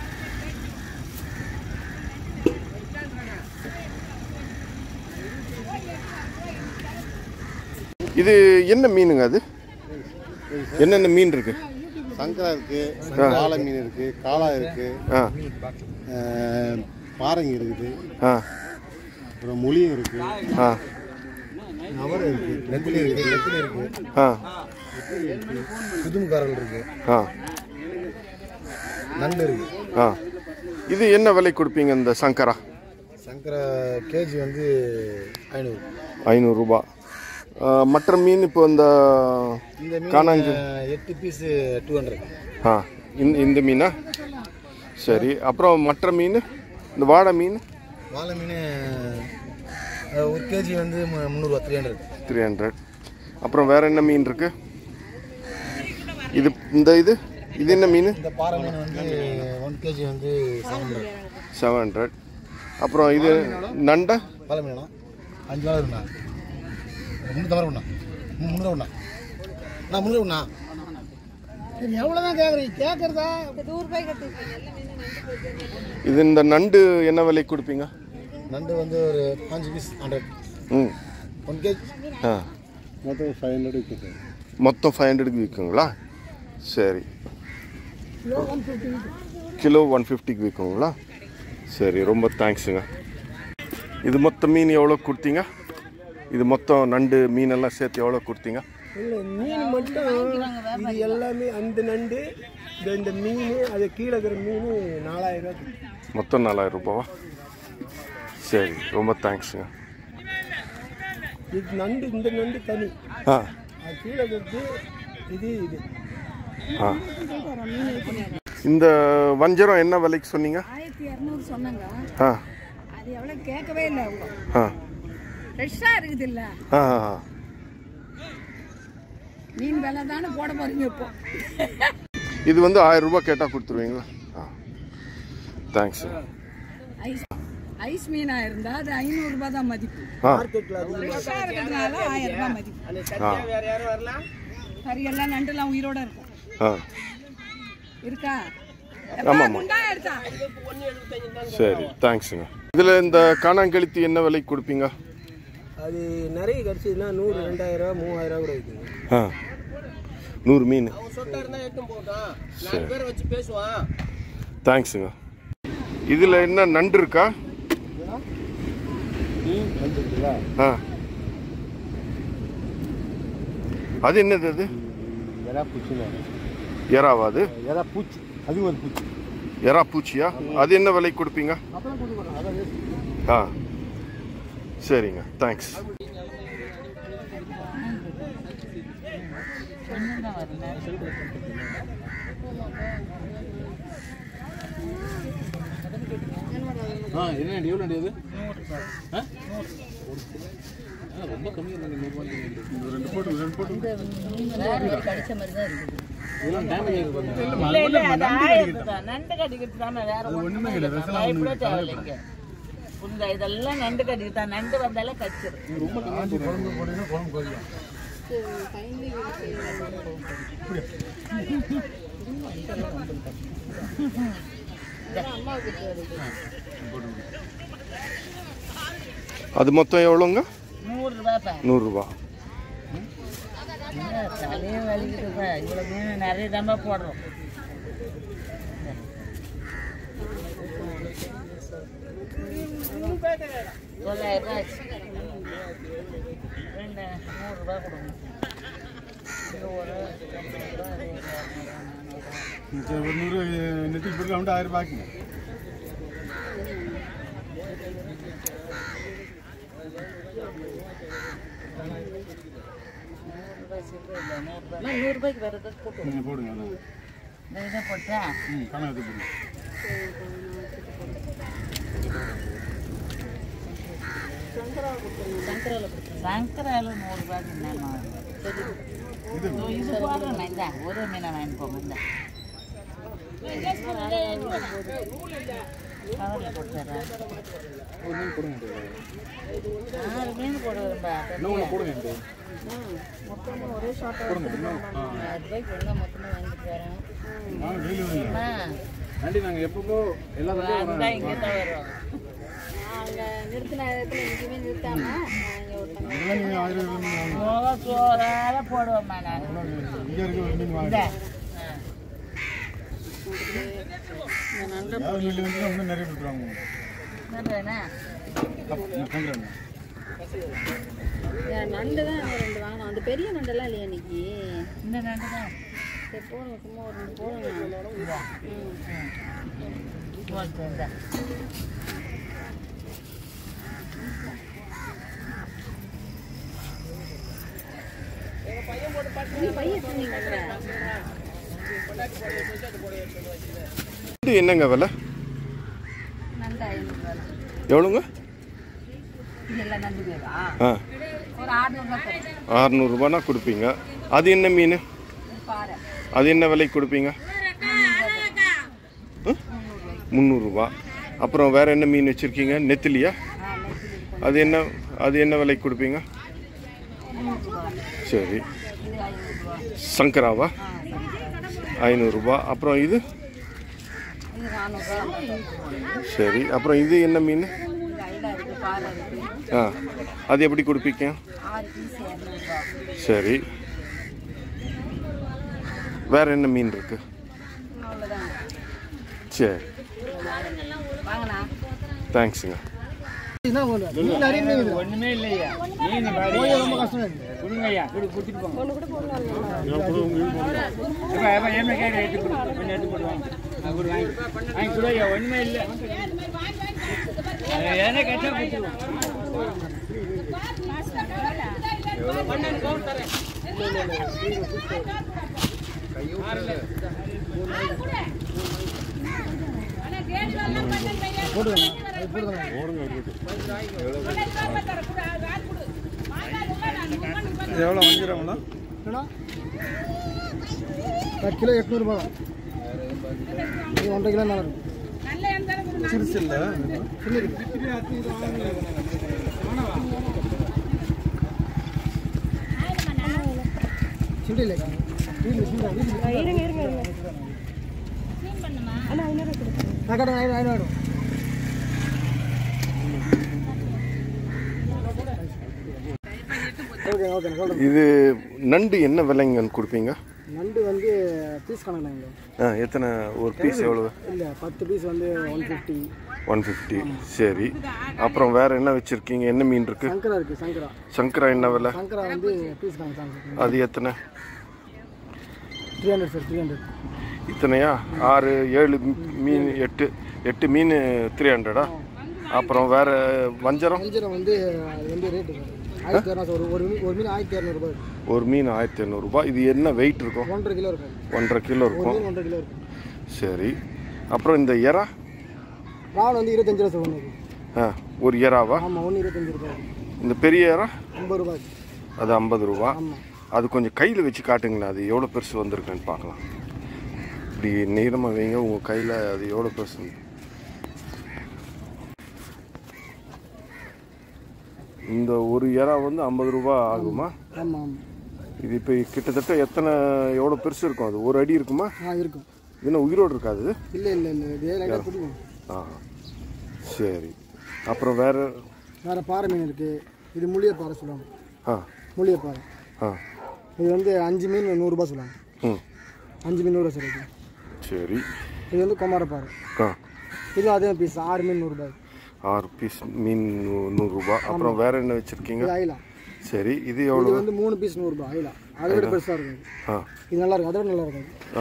இது என்ன மீனுங்க அது என்னென்ன மீன் இருக்கு சங்கரா இருக்கு காளை மீன் இருக்கு காளா இருக்கு ஆ அஹ், பாறைங்க இருக்குது ஆ அப்புறம் மொழியும் இருக்கு ஆ நவரை இருக்கு நெத்திலி இருக்கு நெத்திலி இருக்கு ஆ புதுமுக்காரல் இருக்கு ஆ நண்டு இருக்கு ஆ இது என்ன விலை கொடுப்பீங்க இந்த சங்கரா சங்கரா கேஜி வந்து ஐநூறு ஐநூறுரூபா மற்ற மீன் இப்போ இந்த இந்த மீன் காணாங்கு அஹ், எட்டு பீஸு டூ ஹண்ட்ரட் ஆ இந்த இந்த மீனா சரி அப்புறம் மற்ற மீன் இந்த வாடை மீன் வாழை மீன் அஹ், ஒரு கேஜி வந்து மு- முந்நூறுவா த்ரீ ஹண்ட்ரட் த்ரீ ஹண்ட்ரட் அப்புறம் வேற என்ன மீன் இருக்கு இது இந்த இது இது என்ன மீன் இந்த பாறை மீன் வந்து ஒன் கேஜி வந்து செவன் ஹண்ட்ரட் செவன் ஹண்ட்ரட் அப்புறம் இது நண்டை வாழை மீனா அஞ்சு வாழை இருக்குண்ணா முந்நூற்றம்பது ரூபா முந்நூறு ரூபா நான் முந்நூறு ரூபா எவ்வளோ தான் கேட்குறீங்க கேட்குறதா நூறு ரூபாய் கட்டு இது இந்த நண்டு என்ன விலைக்கு கொடுப்பீங்க நண்டு வந்து ஒரு பாஞ்சு piece hundred hmm one kg ஆ மொத்தம் ஃபைவ் ஹண்ட்ரட் விற்கிறது மொத்தம் ஃபைவ் ஹண்ட்ரடுக்கு விற்குங்களா சரி கிலோ ஒன் ஃபிஃப்டிக்கு விற்குங்களா சரி ரொம்ப தேங்க்ஸுங்க இது மொத்த மீன் எவ்வளோ கொடுத்தீங்க இது மொத்தம் நண்டு மீனெல்லாம் சேர்த்து எவ்வளோ கொடுத்தீங்க இல்லை மீன் மட்டும் இது எல்லாமே அந்த நண்டு இந்த இந்த மீன் அது கீழே இருக்கிற மீன் நாலாயிரம் ரூபாய் மொத்தம் நாலாயிரம் ரூபாவா சரி ரொம்ப தேங்க்ஸுங்க இது நண்டு இந்த நண்டு தனி ஆ அது கீழே இருக்கிறது இது இது ஆ இந்த வஞ்சரம் என்ன விலைக்கு சொன்னீங்க ஆயிரத்தி இரநூறு சொன்னாங்க ஆ அது எவ்வளோ கேட்கவே இல்லை அவங்க ஆ ஃப்ரெஷ்ஷாக இருக்குது இல்லை ஆ ஆ. மீன் விலை தானே போட போறீங்க இப்போ இது வந்து ஆயிரம் ரூபாய் கேட்டால் கொடுத்துருவீங்களா ஆ தேங்க்ஸ் ஐஸ் ஐஸ் மீனாக இருந்தால் அது ஐநூறுரூபா தான் மதிப்பு ஆ ஃப்ரெஷ்ஷாக இருக்கிறதுனால ஆயிரம் ரூபாய் மதிப்பு ஆ கறியெல்லாம் நண்டுலாம் உயிரோட இருக்கும் ஆ இருக்கா ஆமாம்மா குண்டா எடுத்தா சரி தேங்க்ஸுங்க இதில் இந்த காணாங்கெழுத்தி என்ன விலைக்கு கொடுப்பீங்க அது நிறைய கிடச்சிதுன்னா நூறு ரெண்டாயிரம் ரூபா மூவாயிரம் கூட விற்குங்க ஆ நூறு மீன் சரி தேங்க்ஸுங்க இதில் என்ன நண்டு இருக்கா ஆ அது என்னது அது எறா பூச்சினா எறாவா அது எறா பூச்சி அது ஒரு பூச்சி எறா பூச்சியா அது என்ன விலைக்கு கொடுப்பீங்க ஆ சரிங்க தேங்க்ஸ் கொஞ்சம் தான் வருது ஆ என்ன எவ்வளோ அது நூறு ரூபாய் ஆ? ஆ, ரொம்ப கம்மியாக தான் நூறு ரூபாய்க்கு ரெண்டு போட்டு ரெண்டு போட்டு இதெல்லாம் டேமேஜ் ஆகிருக்கு பாருங்க. இல்ல இல்ல அது ஆயிரத்து தான் நண்டு கடிக்கிறது தானே வேற ஒண்ணுமே இல்லை பயப்பட தேவையில்லைங்க புரியுதா இதெல்லாம் நண்டு கடிக்கு தான் நண்டு வந்தாலே கச்சிரும் ரொம்ப கம்மியாக குழம்பு போட்டீங்கன்னா குழம்பு குறையும் அது மொத்தம் எவ்வளோங்க நூறு ரூபாய் பா நூறுரூவா என்ன தலையே வலிக்குதுப்பா இவ்வளோ மீன் நிறைய தாம்பா போடுறோம் தொள்ளாயிரம் ரூபாய் ஆச்சு ரெண்டு நூறுரூபா கொடுங்க இது ஒரு தொண்ணூறு ரூபா, அது ஒரு இரநூறு, நானூறு. சரி ஒரு நூறு நெத்தி போட்டு வந்து ஆயிரம் பாக்குங்க நூறுரூபா சில்லறை இல்லை நூறுரூபா நான் நூறுரூபாய்க்கு வேறு ஏதாவது போட்டு நீங்கள் போடுங்க அதான். இந்த இதை போட்டேன் ம் பணம் எடுத்து போடுங்க சங்கரால நூறுரூபாய்க்கு என்னம்மா இது இது போடுறேன் இந்த ஒரு மீனை வாங்கிட்டு போங்க இந்த கவரில் கொடுத்துட்றேன் ஒரு மீன் போடுங்க ஆறு மீன் போடுவேன்பா இன்னும் ஒன்று போடுங்க எனக்கு மொத்தமாக ஒரே ஷார்ட்டாக போடுங்க இன்னும் ஆ ஆறு ரூபாய்க்கு ஒன்றா மொத்தமாக வாங்கிட்டு வரேன் நாங்கள் டெய்லி வருங்க ஆ ஆண்டி நாங்கள் எப்பப்போ எல்லா தடவையும் அதுதான் இங்கே தான் வரும் அங்கே நிறுத்தின இடத்துல எங்கேயுமே நிறுத்தாமல் இங்கே ஒருத்தங்க இதெல்லாம் நீங்கள் ஆயிரம் ரூபாய் மீன் வாங்க. சோக சோறால போடுவேம்மா நான் இங்கே இருக்க ஒரு மீன் வாங்க இந்த யாரும் மீன் வந்து இன்னும் நிறைய கொடுத்துருவாங்க என்னதுண்ணா சங்கரன் ஏன் நண்டு தான் நம்ம ரெண்டு வாங்கினோம் அந்த பெரிய நண்டெல்லாம் இல்லையா இன்னைக்கு இந்த நண்டு தான் சரி போடுங்க சும்மா ஒரு ரெண்டு போடுங்க ம் போட்டு இந்த நீ பையன் சொன்னீங்கல்ல இது என்னங்க விலை நண்டு ஐநூறுரூவா எவ்வளோங்க இதெல்லாம் நண்டு பேரா ஆ ஒரு ஆறுநூறுவா தரும் அறநூறுபானா கொடுப்பீங்க அது என்ன மீன் பாறை அது என்ன விலைக்கு கொடுப்பீங்க முந்நூறுரூவா அப்புறம் வேற என்ன மீன் வச்சுருக்கீங்க நெத்திலியா அது என்ன அது என்ன விலைக்கு கொடுப்பீங்க சரி இது ஐநூறுரூவா சங்கராவா ஆ சரி ஐநூறுரூபா அப்புறம் இது இது நானூறுரூவா சரி அப்புறம் இது என்ன மீன் இது ஐலா இருக்குது பாறை இருக்குது ஆ அது எப்படி கொடுப்பீங்க ஆறு பீஸ் இரநூறுவா சரி வேற என்ன மீன் இருக்கு அவ்வளோதான் சரி வாங்கண்ணா தேங்க்ஸுங்க ஒண்ணுமே இல்லையா மீன் ரொம்ப கஷ்டம் இருக்கு கொடுங்கய்யா கொடு கொடுத்துட்டு போங்க ஒன்று கூட போடலாம் எப்ப எப்ப ஏமே கேட்க எடுத்து கொடு கொஞ்சம் எடுத்து கொடு வாங்கி நான் கொடு வாங்கி வாங்கி கொடு ஐயா ஒண்ணுமே இல்லை ஏன்னா கேட்டா கொடுத்துருவோம் எவ்வளோ வாங்கிக்கிறாங்களா கிலோ எட்நூறுபா தான் இது ஒன்றரை கிலோ நல்லா இருக்கும் சிறுசு இல்லை சில்லு இல்லைக்கா வீட்டில் சில்லா வீட்டில் இருங்க இருங்க இருங்க அண்ணா ஐநூறு கொடுத்துருங்க நான் கட்டுறேன் ஐநூறு ஐநூறு ஓகே ஓகே சொல்கிறேன் இது நண்டு என்ன விலைங்கன்னு கொடுப்பீங்க நண்டு வந்து பீஸ் கணக்குங்க ஆ எத்தனை ஒரு பீஸ் எவ்வளோ இல்லை பத்து பீஸ் வந்து ஒன் ஃபிஃப்டி ஒன் ஃபிஃப்டி சரி அப்புறம் வேற என்ன வச்சுருக்கீங்க என்ன மீன் இருக்கு சங்கரா இருக்குது சங்கரா சங்கரா என்ன விலை சங்கரா வந்து பீஸ் கணக்கு சார் அது எத்தனை three hundred sir three hundred இத்தனையா ஆறு ஏழு மீன் எட்டு எட்டு மீன் த்ரீ ஹண்ட்ரடா அப்புறம் வேற வஞ்சரம் வஞ்சிரம் வந்து அது வந்து ரேட்டு ஆயிரத்தி இரநூறு ஒரு ஒரு மீன் ஒரு மீன் ஆயிரத்தி இரநூறுபா ஒரு மீன் ஆயிரத்தி எண்ணூறுபா இது என்ன வெயிட் இருக்கும் ஒன்றரை கிலோ இருக்கும் ஒன்றரை கிலோ ஒரு இருக்கும் மீன் ஒன்றரை கிலோ இருக்கும் சரி அப்புறம் இந்த எறா ராவன் வந்து இருபத்தஞ்சு ரூபா சொல்லுவாங்க ஆ ஒரு எறாவா ஆமாம் ஒன்று இருபத்தஞ்சு ரூபாய் இந்த பெரிய எறா ஐம்பது ரூபாய் அது ஐம்பது ரூபா ஆமாம் அது கொஞ்சம் கையில் வச்சு காட்டுங்களேன் அது எவ்வளோ பெருசு வந்திருக்குன்னு பார்க்கலாம் இப்படி நீளமாக வைங்க உங்கள் கையில் அது எவ்வளோ பெருசு வந்து- இந்த ஒரு எறா வந்து ஐம்பது ரூபா ஆகுமா ஆமாம் ஆமாம் இது இப்போ கிட்டத்தட்ட எத்தனை எவ்வளோ பெருசு இருக்கும் அது ஒரு அடி இருக்குமா ஆ இருக்கும் என்ன உயிரோடு இருக்காது இது? இல்லை இல்லை இல்லை இது லைட்டாக பிடிக்கும் ஆ சரி அப்புறம் வேறு வேறு பாறை மீன் இருக்குது இது முள்ளிய பாறை சொல்லுவாங்க ஆ முள்ளிய பாறை ஆ இது வந்து அஞ்சு மீன் நூறுரூபா சொல்லுவாங்க ம் அஞ்சு மீன் நூறுரூவா சொல்லுது சரி இது வந்து குமார பாறை ஆ இது அதே பீஸ் ஆறு மீன் நூறுரூபாய் ஆறு பீஸ் மீன் நூ- நூறுரூபா அப்புறம் வேற என்ன வச்சுருக்கீங்க இது ஐலா சரி இது இது எவ்வளோ வந்து மூணு பீஸ் நூறுரூபா ஐலா அதை விட பெருசாக இருக்கும் ஆ இது நல்லா இருக்கும் அதை விட நல்லா இருக்கும் ஆ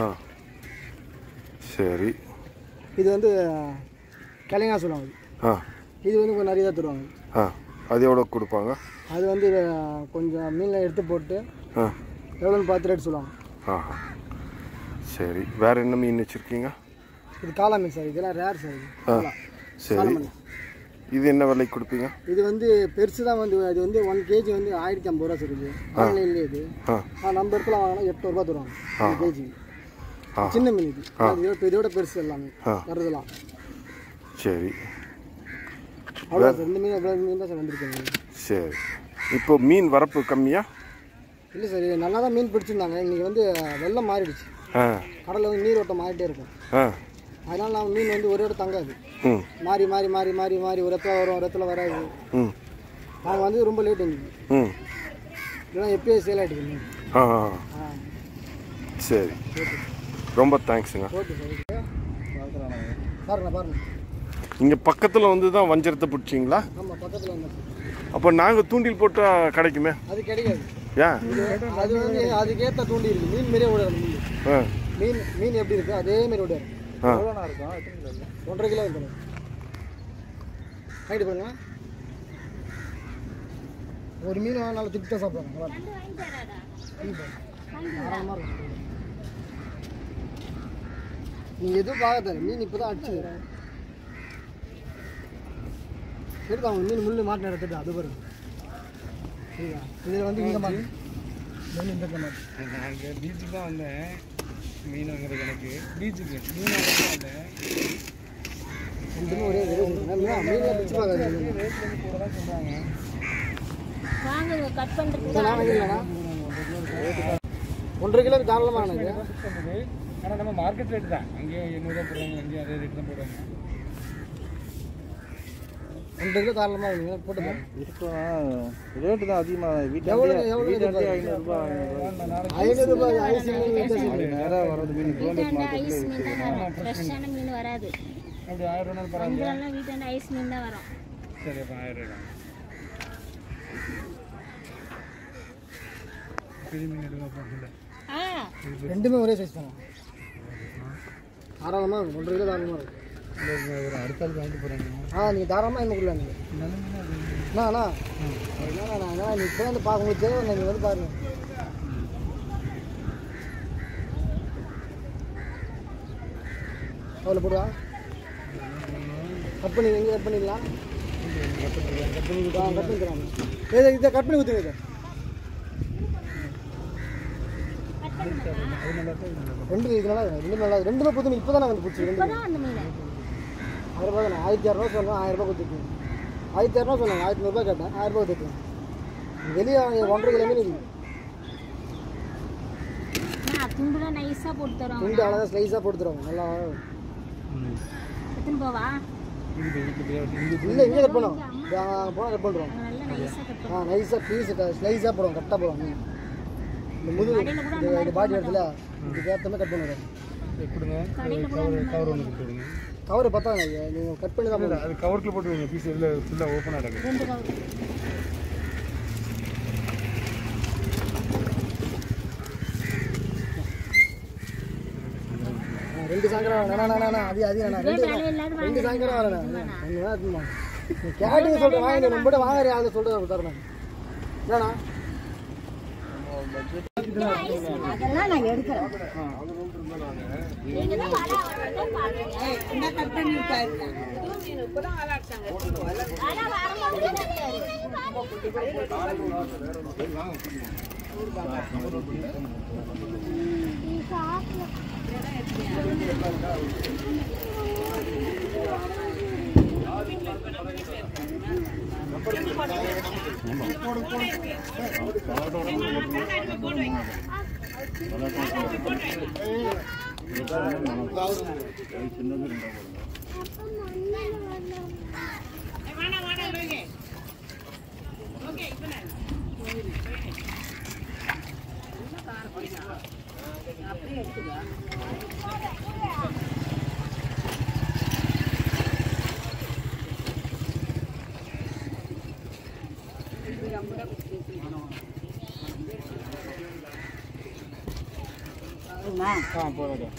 சரி இது வந்து கிளைங்கா சொல்லுவாங்க ஆ இது வந்து கொஞ்சம் நிறைய தான் தருவாங்க ஆ அது எவ்வளோ கொடுப்பாங்க அது வந்து அஹ், கொஞ்சம் மீனில் எடுத்து போட்டு ஆ எவ்வளோன்னு பார்த்து ரேட் சொல்லுவாங்க ஆஹா சரி வேற என்ன மீன் வச்சுருக்கீங்க இது காளா மீன் சார் இதெல்லாம் ரேர் சார் இது ஆ காளா. சரி சாலமன். இது என்ன விலைக்கு கொடுப்பீங்க இது வந்து பெருசு தான் வந்து அது வந்து ஒன் கேஜி வந்து ஆயிரத்தி ஐம்பது ரூபா சொல்லுது ஆன்லைன்லேயே இது ஆ ஆ நம்ம இடத்துல வாங்கினா எட்நூறுபா தருவாங்க ஆ. கேஜி ஆ சின்ன மீன் இது அது இதோட- இதோட பெருசு எல்லாமே ஆ. வர்றதெல்லாம் சரி அவ்வளோ சார் இந்த மீன் எவ்வளோ மீன் தான் சார் வந்திருக்காங்க சரி இப்போ மீன் வரப்பு கம்மியா இல்லை சார் இது நல்லா தான் மீன் பிடிச்சிருந்தாங்க இன்றைக்கி வந்து வெள்ளம் மாறிடுச்சு ஆ கடலில் வந்து நீரோட்டம் மாறிட்டே இருக்கும் ஆ அதனால நம்ம மீன் வந்து ஒரு இடம் தங்காது ம் மாறி மாறி மாறி மாறி மாறி ஒரு இடத்துல வரும் ஒரு இடத்துல வராது ம் நாங்கள் வந்து ரொம்ப லேட் இன்னைக்கு ம் இல்லைன்னா எப்பயே சேல் ஆகிட்டு மீன் ஆ ஆ. ஆ சரி ரொம்ப தேங்க்ஸுங்க ஓகே சார் பாருங்க பாருங்க இங்கே பக்கத்தில் வந்து தான் வஞ்சரத்தை பிடிச்சிங்களா ஆமாம் பக்கத்தில் வந்து அப்போ நாங்கள் தூண்டில் போட்டால் கிடைக்குமே அது கிடைக்காது ஏன் இது- அது வந்து அதுக்கேற்ற தூண்டி இருக்கு மீன் மாரியே ஓடாது மீன் ஆ மீன் மீன் எப்படி இருக்கு அதே மாதிரி ஓடாது ஆ எவ்வளோண்ணா இருக்கும் எத்தனை கிலோ இருக்கும்? ஒன்றரை கிலோ இருக்கும் ரைட்டு பாருங்க ஒரு மீன் நல்லா திட்டா சாப்பிடுவாங்க நல்லா இருக்கும். தாராளமா இருக்கும். நீங்க எதுவும் பார்க்காத மீன் இப்பதான் அடிச்சு எடுத்து அவங்க மீன் முள்ளு மாட்டின எடுத்துட்டு அது பாருங்க சரியா இதில் வந்து இங்கே மாட்டு மீன் இந்த இடத்துல மாட்டு நாங்கள் பீச்சுக்கு தான் வந்தேன் மீன் வாங்குறது எனக்கு பீச்சுக்கு மீன் வாங்குறது தான் வந்தேன் ரெண்டுமே ஒரே ஒரே மீன் மீன் பிடிச்சி பார்க்காது கூட தான் சொல்கிறாங்க வாங்குங்க கட் பண்ணுறதுக்கு சார் நான் வாங்கிக்கலாமா ஒன்றரை கிலோ தாராளமாக எனக்கு இருந்தது ஆனால் நம்ம மார்க்கெட் ரேட் தான் அங்கேயும் எண்ணூறுவா போடுறாங்க அங்கேயும் அதே ரேட் தான் போடுறாங்க ஒன்றரை கிலோ தாராளமாக வாங்குங்க போட்டு பாருங்க இருக்கும் ரேட்டு தான் அதிகமாக எவ்வளோ எவ்வளோ ஐநூறுரூபா ஐநூறுரூபா ஐஸ் மீன் வித்தியாசம் நேராக வர்றது மீன் வீட்டாண்ட ஐஸ் மீன் தான் வரும் ஃப்ரெஷ்ஷான மீன் வராது அப்படி ஆயிரம் ரூபா பரவாயில்ல அங்கெல்லாம் வீட்டாண்ட ஐஸ் மீன் தான் வரும் சரி அப்போ ஆயிரம் ரூபா பெரிய மீன் எடுக்க போகல ஆ ரெண்டுமே ஒரே சைஸ் தானே தாராளமாக இருக்கும் ஒன்றரை கிலோ தாராளமாக இருக்கும் ஒரு அடுத்த ஆள் வாங்கிட்டு போகிறாங்க ஆ நீங்கள் தாராளமாக என்ன கொடுங்க அண்ணா அண்ணா என்னண்ணா அண்ணா நீ இப்போ வந்து பார்க்க உங்களுக்கு தேவை நீங்கள் வந்து பாருங்க அவ்வளோ போடுவா கட் பண்ணி எங்கே கட் பண்ணிடலாம் கட் பண்ணி ஆ கட் பண்ணி தராங்க இதை இதை கட் பண்ணி ஊற்றுங்க சார் ரெண்டு இது நல்லா இருக்கு. ரெண்டு நல்லா இருக்கு. ரெண்டுமே புது இப்போ தானே வந்து பிடிச்சி ரெண்டு இப்போதான் அந்த மீன் ஆயிரம் ரூபாய் தானே ஆயிரத்தி இரநூறுவா சொன்னோம் ஆயிரம் ரூபாய் கொடுத்துருக்கீங்க ஆயிரத்தி இரநூறுவா சொன்னாங்க ஆயிரத்தி நூறுரூவா கேட்டேன் ஆயிரம் ரூபாய் கொடுத்துருக்கீங்க வெளியே வாங்க ஒன்றரை கிலோ மீன் இருக்குது நான் துண்டுலாம் நைஸாக போட்டு தரோம் துண்டு அழகாக ஸ்லைஸாக போட்டு தருவாங்க நல்லா எத்தனை போவா இல்லை இங்கே கட் பண்ணுவோம் போனால் கட் பண்ணுறோம் நல்லா நைஸாக கட் ஆ நைஸாக பீஸ் ஸ்லைஸாக போடுவோம் கரெக்டாக போடுவோம் மீன் இந்த முதுகு இந்த இந்த பாடி இடத்துல இதுக்கு ஏற்ற மாதிரி கட் பண்ணுறோம் கொடுங்க கடையில் கூட கவர் கவர் ஒன்று கொடுத்துருங்க கவர் பத்தாங்க நீங்கள் கட் பண்ணி தான் போடுங்க அது கவருக்குள்ள போட்டு வைங்க பீஸ் இதில் ஃபுல்லாக ஓப்பன் ஆகிடுங்க ரெண்டு கவர் ஆ, ரெண்டு சாயங்காலம் வேணா வேணா வேணா அது அது வேணா ரெண்டு வேலை இல்லாத ரெண்டு சாயங்காலம் வரேன் ஒன்று வேணா கேட்டீங்க சொல்கிறேன் வாங்கிட்டு நம்மகிட்ட வாங்குற ஆளு சொல்கிறேன் தரணும் என்னண்ணா அதெல்லாம் நான் எடுக்கிறேன் என்ன கட் பண்ணி விட்டாரு ஆ போதும்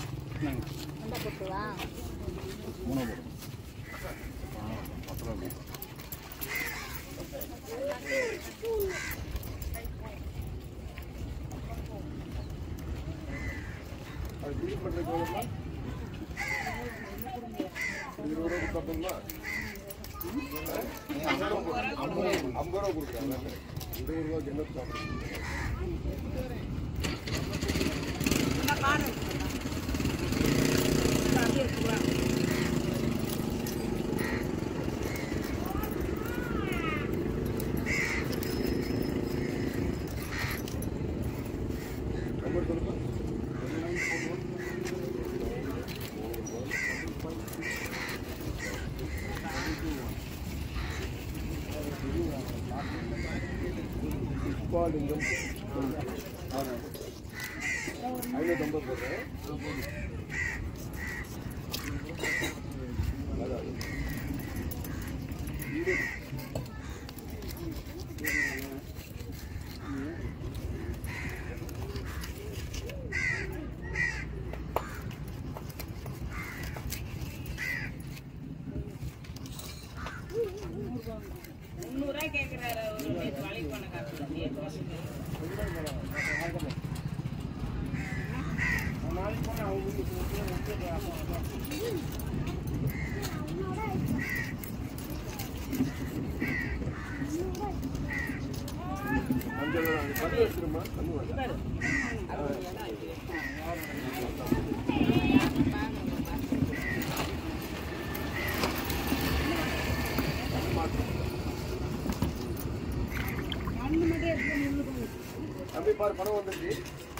தம்பி பாரு பணம் வந்துருச்சு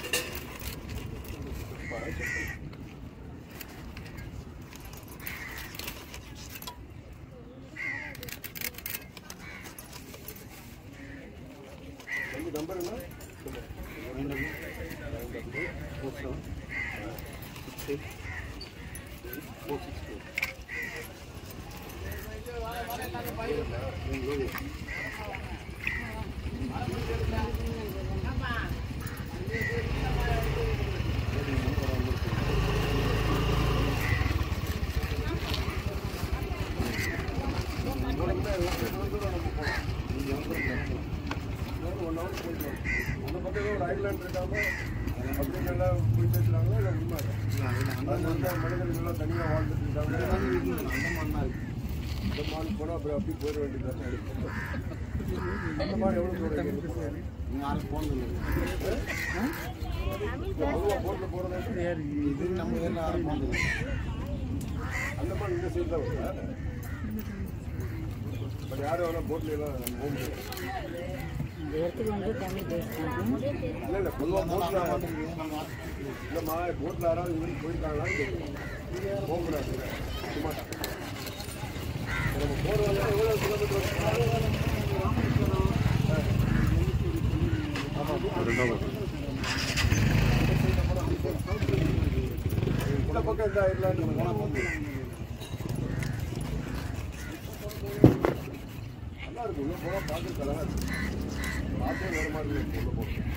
தம்பி நம்பர் என்ன அந்த பக்கம் ஏதோ ஒரு ஐலாண்ட் இருக்காம அப்படின்னு எல்லாம் போய் பேசுறாங்களா இல்லை உண்மை அது வந்து மனிதர்கள் எல்லாம் தனியாக வாழ்ந்துட்டு இருக்காங்க இந்த மாதிரி போனால் அப்புறம் அப்படி போயிட வேண்டியது அந்த மாதிரி எவ்வளோ தூரம் யாரும் போனது பொதுவாக போட்டில் போகிறதா இது நம்ம ஊரில் யாரும் போனது அந்த மாதிரி இந்த சைடு தான் வருதா பட் யாரும் வேணால் போட்டில் எல்லாம் போக முடியாது இந்த இடத்துக்கு வந்து தண்ணி பேசுறாங்க இல்லை இல்லை பொதுவாக போட்டில் இல்லைம்மா போட்டில் யாராவது இது மாதிரி போயிருக்காங்களான்னு கேட்குறேன் போகக்கூடாது சும்மா நம்ம போகிறவங்க எவ்வளோ கிலோமீட்டர் இந்த பக்கம் இந்த ஐலாண்டு போனால் வந்து நல்லா இருக்கும் உள்ள போனால் பார்க்க அழகாக இருக்கும் பார்த்தே வேறு மாதிரி இருக்கும் உள்ள போகிறது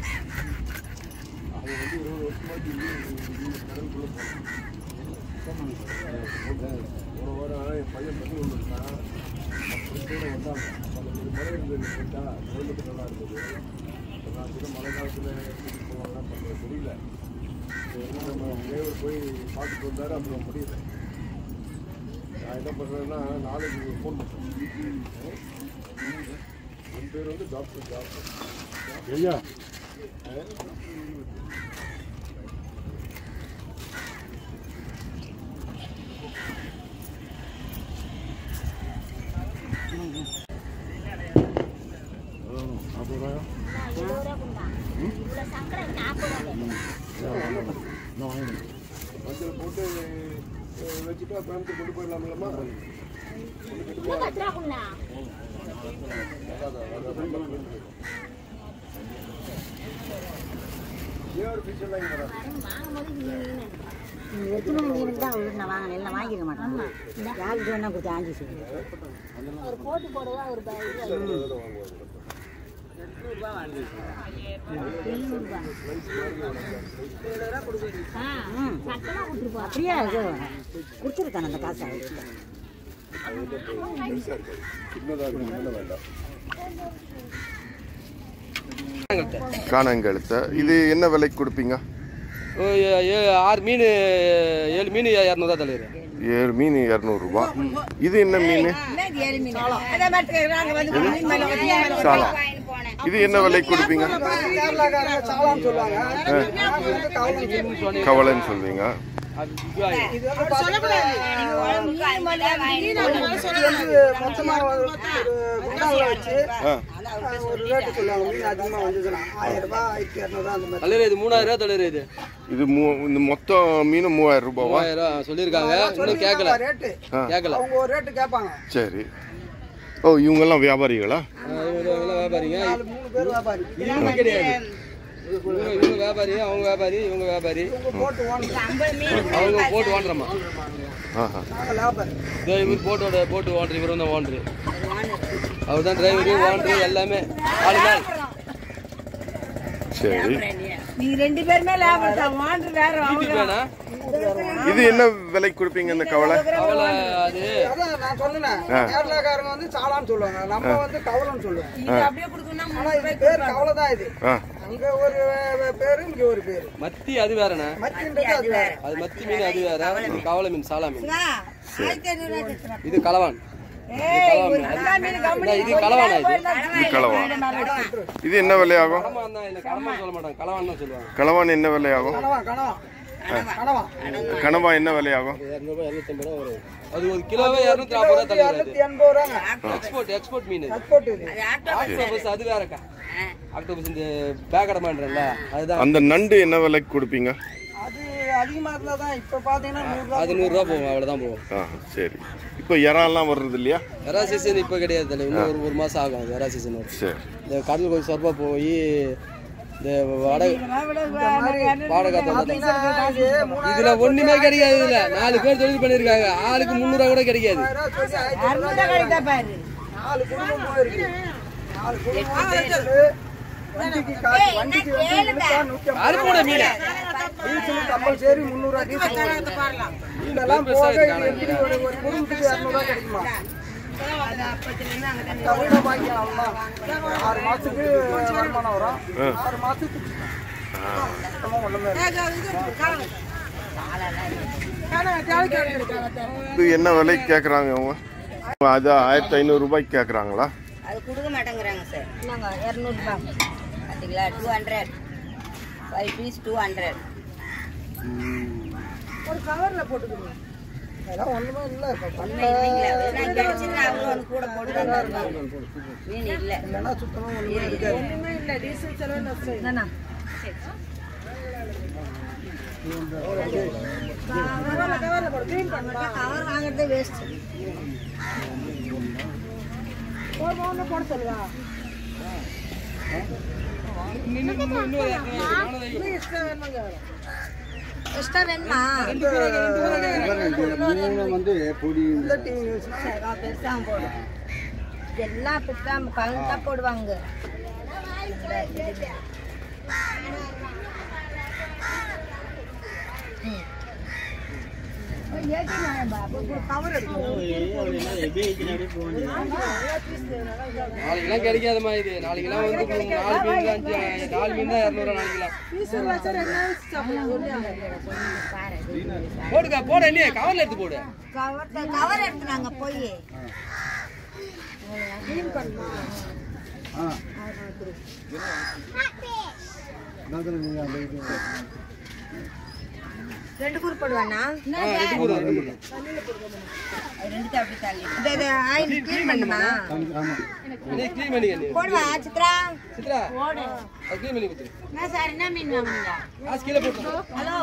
அது வந்து இருபது வருஷமாச்சு இந்த கடலுக்குள்ளே போகணும் ஒரு வாரம் என் பையன் பண்ணி ஒன்று இருக்கான் போய் பார்த்துட்டு வந்தாரு அப்புறம் முடியல நான் என்ன பண்ணுறேன்னா நாளைக்கு ஃபோன் பண்ணுறேன் என் பேர் வந்து டாக்டர் டாக்டர் ஐயா மஞ்சள் போட்டு அஹ், வச்சுட்டா கோயம்புத்தூர் கொண்டு போயிடலாம்லம்மா ஏஆர் ஃபிஷர்லாம் இங்கே வராது எத்தனை மீனுக்கு தான் அவர் நான் வாங்கினேன் எல்லாம் வாங்கிக்க மாட்டேன் யாருக்கு வேணா கொடுத்து ஆஞ்சி சொல்லு ஒரு போட்டு போடுவா ஒரு ம் அப்படியே இது கொடுத்துருக்கான அந்த காசை சின்னதாக இருக்கு மேலே வேண்டாம் காணங்கழுத்த இது என்ன விலைக்கு கொடுப்பீங்க ஆறு மீன் ஏழு மீன் இரநூறுவா தலைவர் ஏழு மீன் இரநூறுபா இது என்ன மீன் சாலா இது என்ன விலைக்கு கொடுப்பீங்க கேரளாக்காரங்க சாலான்னு சொல்லுவாங்க நாங்க வந்து கவலைன்னு சொல்லுவோம். கவலைன்னு சொல்வீங்க இது வந்து பாத்தீங்கன்னா, இது வந்து மொத்தமா ஒரு ஒரு குண்டான்ல வச்சு ஆ அஹ், ஒரு ரேட்டு சொல்லுவாங்க மீன் அதிகமா வந்துச்சுன்னா ஆயிரம் ரூபாய் ஆயிரத்தி இரநூறுவா அந்த மாதிரி தலைவர் இது மூணாயிரம் ரூபா தலைவர் இது இது மூ இந்த மொத்தம் மீன் மூவாயிரம் ரூபாவா மூவாயிரம் ரூபா சொல்லியிருக்காங்க இன்னும் கேட்கல ரேட்டு ஆ கேட்கல அவங்க ஒரு ரேட்டு கேட்பாங்க சரி ஓ இவங்கெல்லாம் வியாபாரிகளா இவங்க வியாபாரிங்க நாலு மூணு பேர் வியாபாரி இவங்க கிடையாது இவங்க இவங்க வியாபாரி அவங்க வியாபாரி இவங்க வியாபாரி போட்டு ஓடுறோம் அவங்க போட்டு ஓட்டுறமா ஆஹா நாங்க லேபர் இதோ இவர் போட்டோட போட்டு ஓட்டுற இவர் தான் ஓட்டுரு அவர் தான் டிரைவரு ஓட்டுரு எல்லாமே ஆளு நாள் சரி நீ ரெண்டு பேருமே லேபர் தான் வாண்டு வேற வீட்டுக்கு வேணா இது என்ன விலைக்கு கொடுப்பீங்க இந்த கவலை அவளை அது அதான் நான் சொன்னேன் ஆ. கேரளாக்காரங்க வந்து சாலான்னு சொல்லுவாங்க நம்ம வந்து கவலைன்னு சொல்லுவோம் இது அப்படியே கொடுக்கணும் ஆனா இது பேர் கவலை தான் இது ஆ அங்க ஒரு வே- பேரு இங்க ஒரு பேரு மத்தி அது வேறண்ணா மத்தின்றது அது வேற அது மத்தி மீன் அது வேற கவலை மீன் சாலா மீன் இது கலவான் இந்தா, இது கலவானா இது இது கலவா இது என்ன விலையாகும் கலவான் தான் இல்ல கலவான் சொல்ல மாட்டாங்க கலவான் தான் சொல்லுவாங்க கலவான் என்ன விலையாகும் கனவா கனவா கனவா கனவா என்ன விலையாகும் இரநூறுபா இரநூத்தம்பது ரூபா வரும் அது ஒரு கிலோவே இரநூத்தி நாற்பது ரூபா தலைவர் அது இருநூத்தி எண்பது ரூபாங்க எக்ஸ்போர்ட் எக்ஸ்போர்ட் மீன் இது போட்டு இது ஆக்டோபஸ் அது வேறக்கா ஆக்டோபஸ் இந்த பேக்கடமான்றல அதுதான் அந்த நண்டு என்ன விலைக்கு கொடுப்பீங்க அது அதிகமா இருந்தா தான் இப்ப பாத்தீங்கன்னா நூறு ரூபா அது நூறுரூவா போகும் அவ்வளோதான் போகும் ஆ சரி இப்போ இறாலாம் வர்றது இல்லையா எறா சீசன் இப்போ கிடையாது தலை இன்னும் ஒரு ஒரு மாதம் ஆகும் அது எறா சீசன் வரும் சரி இந்த கடல் கொஞ்சம் சொற்பா போய் இந்த வடை வாடகை பாத்தீங்கன்னா இது மூணாயிரம் இதுல ஒண்ணுமே கிடைக்காது இதுல நாலு பேர் தொழில் பண்ணிருக்காங்க ஆளுக்கு முந்நூறுவா கூட கிடைக்காது ரூபாய் சொல்லி ஆயிரத்தி ஐநூறு ரூபாய் பாரு நாலு குடும்பம் போயிருக்கு நாலு குடும்பம் போயிருக்கு. வண்டிக்கு காசு வண்டிக்கு வந்து இழுத்தா நூத்தி ஐம்பது அறுப்போட மீன் டீசல் கம்பல்சரி முந்நூறுவா டீசல் இதெல்லாம் போக இது எப்படி ஒரு ஒரு குடும்பத்துக்கு இரநூறுவா கிடைக்குமா தவிர பாக்கி அவ்வளோதான் ஆறு மாசத்துக்கு வருமானம் வரும் ஆறு மாசத்துக்கு சுத்தமா ஒண்ணுமே இல்லை. இது என்ன விலைக்கு கேட்குறாங்க அவங்க அது ஆயிரத்தி ஐநூறு ரூபாய்க்கு கேட்குறாங்களா அது கொடுக்க மாட்டேங்கிறாங்க சார் நாங்க இரநூறுபா பார்த்தீங்களா two hundred five piece two hundred ஒரு கவர்ல போட்டுக்கணும் அதெல்லாம் ஒண்ணுமே இல்லை இப்போ ஒன்றும் இல்லைங்களா வேணா கிடைச்சிருந்தா அவங்களும் வந்து கூட போட்டு மீன் இல்லை இல்லைன்னா சுத்தமா ஒண்ணுமே இருக்காது ஒண்ணுமே இல்ல டீசல் செலவு நஷ்டம் கவர்ல கவர்ல போடு க்ளீன் பண்ணுமா கவர் வாங்குறதே வேஸ்ட் ஒரு ஒண்ணு போட சொல்லுவா எக்ஸ்ட்ரா வேணுமா மீன் வந்து பொடி பெருசா போடும் எல்லாம் பெருசா கலந்து தான் போடுவாங்க நாளைக்கெல்லாம் கிடைக்காதம்மா இது நாளைக்கெல்லாம் வந்து நாலு மீன் தான் அஞ்சு நாலு மீன் தான் இரநூறுவா நாளைக்கெல்லாம் போடுக்கா போடு என்ன கவர்ல எடுத்து போடு கவர் எடுத்து நாங்க போய் ரெண்டு கூறு போடுவானா ரெண்டு அப்படி தள்ளி இந்த இது ஆயில் க்ளீன் பண்ணுமா நீ க்ளீன் பண்ணி நீ போடுவா சித்ரா சித்ரா அது க்ளீன் பண்ணி கொடுத்துரு என்ன சார் என்ன மீன் வாங்குனீங்க காசு கீழே போட்டு ஹலோ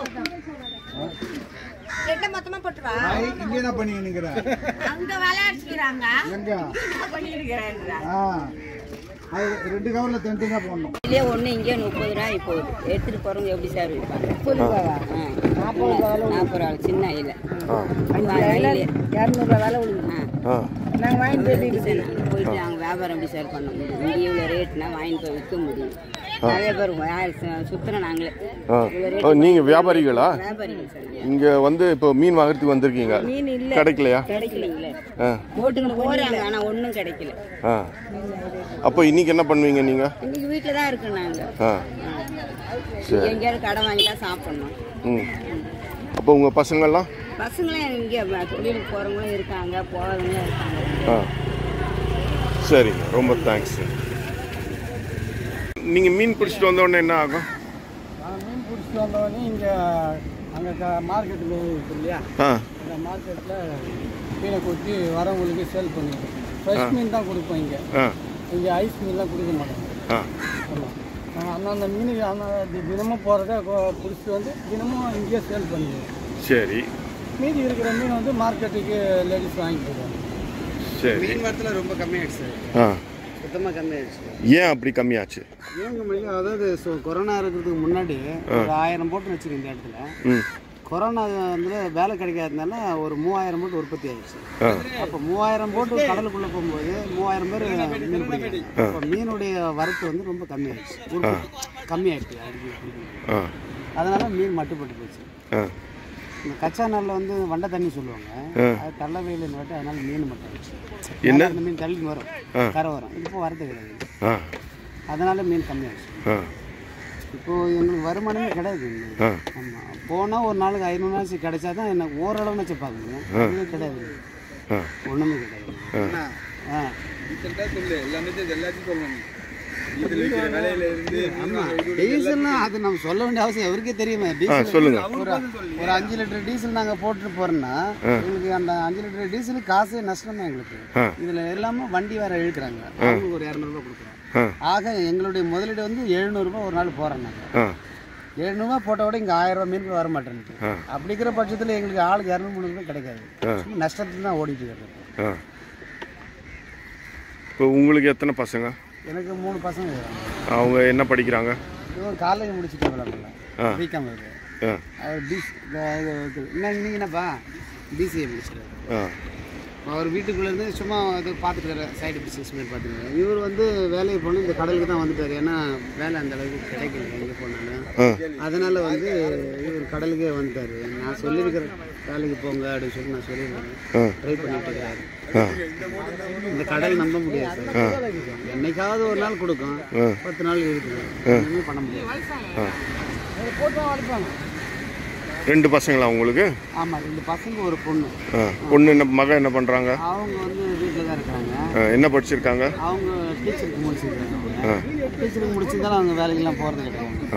ரெண்டு மொத்தமா போட்டுவா இங்கே தான் பண்ணிக்கிறேன் அங்க விளையாடுறாங்க எங்க பண்ணிருக்கிறேன் ஆ அது ரெண்டு கவரில் தனித்தனியாக போடணும் இதுலயே ஒண்ணு இங்கே முப்பது ரூபாய் இப்போ எடுத்துட்டு போறவங்க எப்படி சார் விற்பாங்க முப்பது ரூபாவா? நாற்பது ரூபா நாற்பது ரூபா சின்ன ஐல இரநூறுவா விலை விழுங்க ஆ நாங்கள் வாங்கிட்டு போய் வீட்டுக்கு போயிட்டு அவங்க வியாபாரம் எப்படி சார் பண்ண முடியும் இங்கே இவ்வளோ ரேட்னா வாங்கி போய் விற்க முடியும் ஆ. நிறைய பேர் வா- சுத்துறோம் நாங்களே ஆ இவ்வளோ ஓ ரேட் நீங்கள் வியாபாரிகளா வியாபாரிகள் சார் இங்கே வந்து இப்போ மீன் வாங்குறதுக்கு வந்திருக்கீங்க மீன் இல்ல கிடைக்கலையா கிடைக்கலீங்களே ஆ போட்டுக்கிட்டு போறாங்க ஆனா ஒண்ணும் கிடைக்கல ஆ அப்போ இன்னைக்கு என்ன பண்ணுவீங்க நீங்கள் இன்னைக்கு வீட்டில் தான் இருக்கோம் நாங்க ஆ சரி எங்கேயாவது கடை வாங்கி தான் சாப்பிடணும் ம் அப்போ உங்கள் பசங்கள்லாம் பசங்களும் இங்கே தொழிலுக்கு போறவங்களும் இருக்காங்க போகிறவங்களும் இருக்காங்க ஆ சரிங்க ரொம்ப தேங்க்ஸ் நீங்கள் மீன் பிடிச்சிட்டு வந்த உடனே என்ன ஆகும் நான் மீன் பிடிச்சிட்டு வந்தவொடனே இங்கே அங்கே க மார்க்கெட்டு இருக்கு இல்லையா ஆ அந்த மார்க்கெட்டில் மீனை கொட்டி வரவங்களுக்கு சேல் பண்ணிடுவோம் ஆ. ஃப்ரெஷ் மீன் தான் கொடுப்போம் இங்கே ஆ இங்கே ஐஸ் மீன்லாம் கொடுக்க மாட்டோம் ஆ ஆமாம் நாங்கள் அந்தந்த மீனுக்கு அந்த தி- தினமும் போகிறத பிடிச்சிட்டு வந்து தினமும் இங்கேயே சேல் பண்ணிடுவோம் சரி மீதி இருக்கிற மீன் வந்து மார்க்கெட்டுக்கு லேடிஸ் வாங்கி போடுவாங்க சரி மீன் வரத்தில் ரொம்ப கம்மியாயிடுச்சு ஆ சுத்தமாக கம்மியாயிடுச்சு ஏன் அப்படி கம்மியாச்சு ஏங்க முடியும் அதாவது ஸோ கொரோனா இருக்கிறதுக்கு முன்னாடி ஆ. ஒரு ஆயிரம் போட்டு வச்சிருக்கேன் இந்த இடத்துல ம் கொரோனா வந்து வேலை கிடைக்காதனால ஒரு மூவாயிரம் போட்டு உற்பத்தி ஆயிடுச்சு ஆ அப்போ மூவாயிரம் போட்டு கடலுக்குள்ளே போகும்போது மூவாயிரம் பேர் மீன் பிடிக்கிறாங்க ஆ. அப்போ மீனுடைய வரத்து வந்து ரொம்ப கம்மியாயிடுச்சு உற்பத்தி கம்மியாயிடுச்சு அதுக்கு ஆ அதனால மீன் மட்டுப்பட்டு போச்சு ஆ இந்த கச்சா நாளில் வந்து வண்டை தண்ணி சொல்லுவாங்க ஆ. அது தள்ள வெயில் வாட்டி அதனால மீன் மட்டும் ஆயிடுச்சு என்ன? மேல அந்த மீன் தள்ளி வரும் ஆ. கரை வரும் இப்போ வரது கிடையாது ஆ அதனால மீன் கம்மியாயிடுச்சு ஆ இப்போ எங்களுக்கு வருமானமே கிடையாது ஆ ஆமாம் போனால் ஒரு நாளுக்கு ஐநூறுநாச்சு கிடைச்சா தான் எனக்கு ஓரளவு வச்சு பார்க்க முடியும் ஆ. அதுவே கிடையாது ஆ ஒன்றுமே கிடையாது ஆ ஆ சொல்லு எல்லாமே எல்லாத்தையும் சொல்லணும் இதில் இருக்கிற வேலையில இருந்து ஆமாம் டீசல்னா அது நம்ம சொல்ல வேண்டிய அவசியம் அவருக்கே தெரியுமே ஆ, டீசல் சொல்லுங்க. ஒரு ஒரு அஞ்சு லிட்டர் டீசல் நாங்கள் போட்டுட்டு போறோம்னா ஆ. எங்களுக்கு அந்த அஞ்சு லிட்டர் டீசல் காசே நஷ்டம் தான் எங்களுக்கு ஆ. இதில் எல்லாமே வண்டி வேற இழுக்கிறாங்க அவங்களுக்கு ஒரு இரநூறுபா கொடுக்குறோம் ஆ ஆக எங்களுடைய முதலீடு வந்து எழுநூறுபா ஒரு நாள் போகிறோம் நாங்கள் ஆ எழுநூறுபா போட்ட விட இங்கே ஆயிரம் ரூபா மீன் கூட வர மாட்டேன்ட்டு ஆ. அப்படி இருக்கிற பட்சத்தில் எங்களுக்கு ஆளுக்கு இரநூறு முந்நூறு கிடைக்காது ஆ. சும்மா நஷ்டத்துல தான் ஓடிட்டு இருக்கிறது ஆ இப்போ உங்களுக்கு எத்தனை பசங்க எனக்கு மூணு பசங்க இருக்காங்க அவங்க என்ன படிக்கிறாங்க இவன் காலேஜ் முடிச்சுட்டு விளாட்ல ஆ. பிகாம் இருக்கு ஆ அவர் பிசி என்ன நீங்கள் என்னப்பா பிசிஏ முடிச்சிருக்காரு ஆ அவர் வீட்டுக்குள்ளே இருந்து சும்மா இது பார்த்துட்டு சைடு பிஸ்னஸ் மாதிரி பார்த்துக்கிறாரு இவர் வந்து வேலையை போன இந்த கடலுக்கு தான் வந்துட்டார் ஏன்னா வேலை அந்த அளவுக்கு கிடைக்கல எங்கே போனாலும் ஆ. அதனால வந்து இவர் கடலுக்கே வந்துட்டார் நான் சொல்லியிருக்கிறேன் வேலைக்கு போங்க அப்படின்னு சொல்லி நான் ஆ. சொல்லியிருக்கேன் ட்ரை பண்ணிட்டு இருக்காரு ஆ இந்த கடல் நம்ப முடியாது ஆ. சார் என்னைக்காவது ஒரு நாள் கொடுக்கும் ஆ. பத்து நாள் இருக்குது ஆ. ஒன்றுமே பண்ண முடியாது ஆ போட்டு வளர்ப்பாங்க ரெண்டு பசங்களா உங்களுக்கு ஆமாம் ரெண்டு பசங்க ஒரு பொண்ணு ஆ பொண்ணு என்ன மகன் என்ன பண்ணுறாங்க அவங்க வந்து வீட்டில் தான் இருக்காங்க என்ன படிச்சிருக்காங்க அவங்க டீச்சருக்கு முடிச்சிருக்காங்க ஆ. அவங்க டீச்சருக்கு முடிச்சிருந்தாலும் அவங்க வேலைக்கெல்லாம் போகிறது கிடையாது ஆ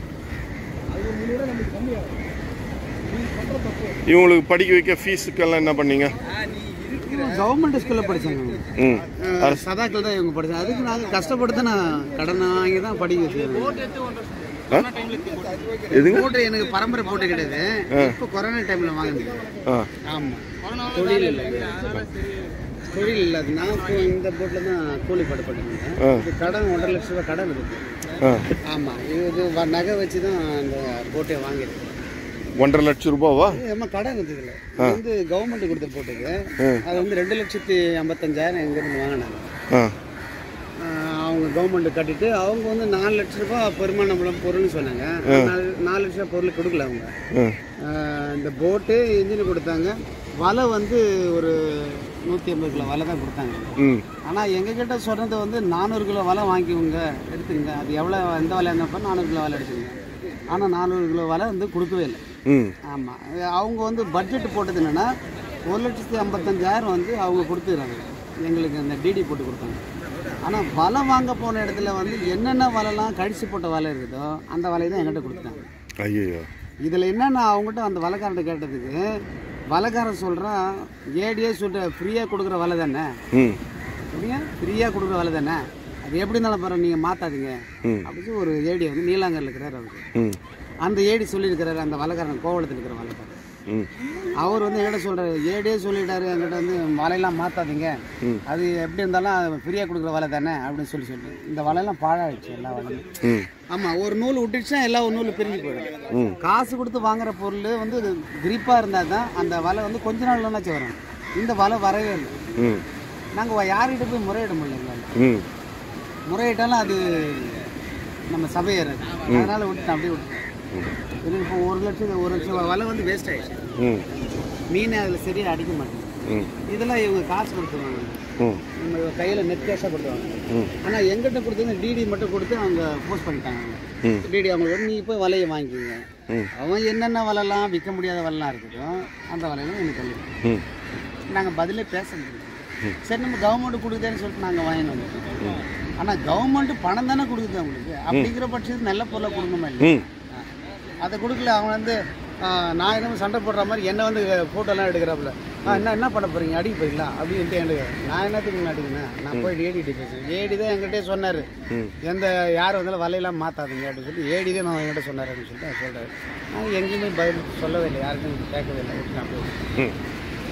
இவங்களுக்கு படிக்க வைக்க ஃபீஸுக்கெல்லாம் என்ன பண்ணீங்க கவர்மெண்ட் ஸ்கூலில் படித்தாங்க ம் சதாக்கில் தான் இவங்க படித்தாங்க அதுக்கு நாங்கள் கஷ்டப்பட்டு தான் நான் கடன் வாங்கி தான் படிக்க வச்சுருக்கேன் ஆ எதுங்க போட்டு எனக்கு பரம்பரை போட்டு கிடையாது ஆ. இப்போ கொரோனா டைமில் வாங்கினது ஆ ஆமாம் தொழில் இல்லை தொழில் இல்லை அது நான் இப்போ இந்த போட்டில் தான் கூலி பாடு ஆ. பண்ணிருந்தேன் இது கடன் ஒன்றரை லட்ச ரூபா கடன் இருக்குது ஆ ஆமாம் இது வ- நகை வச்சு தான் அந்த போட்டை வாங்கியிருக்கேன் ஒன்றரை லட்சம் ரூபாவா ஏமா கடன் இருந்ததுல ஆ. இது வந்து கவர்மெண்ட் கொடுத்த போட்டுக்கு ஆ. அது வந்து ரெண்டு லட்சத்தி ஐம்பத்தஞ்சாயிரம் எங்கேருந்து வாங்கினாங்க ஆ ஆஹ் அவங்க அவங்க கவர்மெண்ட் கட்டிட்டு அவங்க வந்து நாலு லட்ச ரூபாய் பெருமானம் பொருள்னு சொன்னாங்க நாலு நாலு லட்ச ரூபாய் பொருள் கொடுக்கல அவங்க ம் ஆஹ் இந்த போட்டு இன்ஜின் கொடுத்தாங்க வலை வந்து ஒரு நூற்றி ஐம்பது கிலோ வலை தான் கொடுத்தாங்க ம் ஆனால் எங்ககிட்ட சொன்னது வந்து நானூறு கிலோ வலை வாங்கிக்கோங்க எடுத்துங்க அது எவ்வளோ எந்த வலை இருந்தப்போ நானூறு கிலோ வலை எடுத்துங்க ஆனால் நானூறு கிலோ வலை வந்து கொடுக்கவே இல்லை ம் ஆமாம் அவங்க வந்து பட்ஜெட் போட்டது என்னென்னா ஒரு லட்சத்தி ஐம்பத்தஞ்சாயிரம் வந்து அவங்க கொடுத்துக்கிறாங்க எங்களுக்கு அந்த டிடி போட்டு கொடுத்தாங்க ஆனால் வலை வாங்க போன இடத்துல வந்து என்னென்ன வலைலாம் கழிச்சு போட்ட வலை இருக்குதோ அந்த வலையை தான் என்கிட்ட கொடுத்தாங்க ஐயோ இதில் என்னென்ன அவங்ககிட்ட அந்த வலைக்காரன்ட்ட கேட்டதுக்கு வலைக்காரன் சொல்கிறான் ஏடியே சொல்கிற ஃப்ரீயாக கொடுக்குற வலை தானே ம் அப்படியா ஃப்ரீயாக கொடுக்குற வலை தானே அது எப்படி இருந்தாலும் பரவாயில்ல நீங்கள் மாற்றாதீங்க ம் அப்படின்னு ஒரு ஏடி வந்து நீலாங்கரில் இருக்கிறார் அவரு ம் அந்த ஏடி சொல்லியிருக்கிறாரு அந்த வலைக்காரன் கோவளத்தில் இருக்கிற வலைக்காரன் ம் அவர் வந்து என்கிட்ட சொல்கிறாரு ஏடியே சொல்லிட்டாரு என்கிட்ட வந்து வலையெல்லாம் மாற்றாதீங்க ம். அது எப்படி இருந்தாலும் ஃப்ரீயாக கொடுக்குற வலை தானே அப்படின்னு சொல்லி சொல்லி இந்த வலையெல்லாம் பாழாயிடுச்சு எல்லா வலையும் ம் ஆமாம் ஒரு நூல் விட்டுச்சுன்னா எல்லா ஒரு நூல் பிரிஞ்சு போயிடும் ம் காசு கொடுத்து வாங்குற பொருள் வந்து கிரிப்பாக இருந்தால் தான் அந்த வலை வந்து கொஞ்ச நாள்லனாச்சும் வரும் இந்த வலை வரவே இல்லை ம் நாங்கள் யார்கிட்ட போய் முறையிட முடியல எங்களால் ம் முறையிட்டாலும் அது நம்ம சபையேறாது அதனால் விட்டுட்டேன் அப்படியே விட்டுட்டேன் எனக்கு இப்போ ஒரு லட்சம் ஒரு லட்சம் வலை வந்து வேஸ்ட் ஆயிடுச்சு ம் மீன் அதில் சரியாக அடிக்க மாட்டேங்குது ம் இதெல்லாம் இவங்க காசு கொடுத்துருவாங்க ம் நம்ம கையில் நெட் கேஷாக கொடுத்துருவாங்க ம் ஆனால் எங்கிட்ட கொடுத்தது டிடி மட்டும் கொடுத்து அவங்க போஸ்ட் பண்ணிட்டாங்க ம் டிடி அவங்க நீ போய் வலையை வாங்கிக்கோங்க ம் அவன் என்னென்ன வலைலாம் விற்க முடியாத வலைலாம் இருக்குதோ அந்த வலையெல்லாம் எனக்கு தள்ளி ம் நாங்கள் பதிலே பேச முடியல சரி நம்ம கவர்மெண்ட் கொடுக்குதேன்னு சொல்லிட்டு நாங்கள் வாங்கிட்டு வந்துட்டோம் ஆனால் கவர்மெண்ட் பணம் தானே கொடுக்குது அவங்களுக்கு அப்படிங்கிற பட்சத்துக்கு நல்ல பொருளை கொடுக்கணுமா இல்லை ம் அதை கொடுக்கல அவன் வந்து ஆ, நான் என்ன சண்டை போடுற மாதிரி என்னை வந்து ஃபோட்டோலாம் எடுக்கிறாப்புல ஆ என்ன என்ன பண்ண போகிறீங்க அடிக்க போறீங்களா அப்படின்ட்டு எனக்கு நான் என்னத்துக்கு அடிக்கணும் நான் போய் ஏடிட்டு பேசுகிறேன் ஏடி தான் என்கிட்டே சொன்னார் ம் எந்த யார் வந்தாலும் வலையெல்லாம் மாற்றாதீங்க அப்படின்னு சொல்லி ஏடி தான் நான் என்கிட்ட சொன்னார் அப்படின்னு சொல்லிட்டு சொல்கிறாரு நான் எங்கேயுமே பதில் சொல்லவே இல்லை யாருக்கும் கேட்கவே இல்லை விட்டுட்டேன் அப்படியே. ம்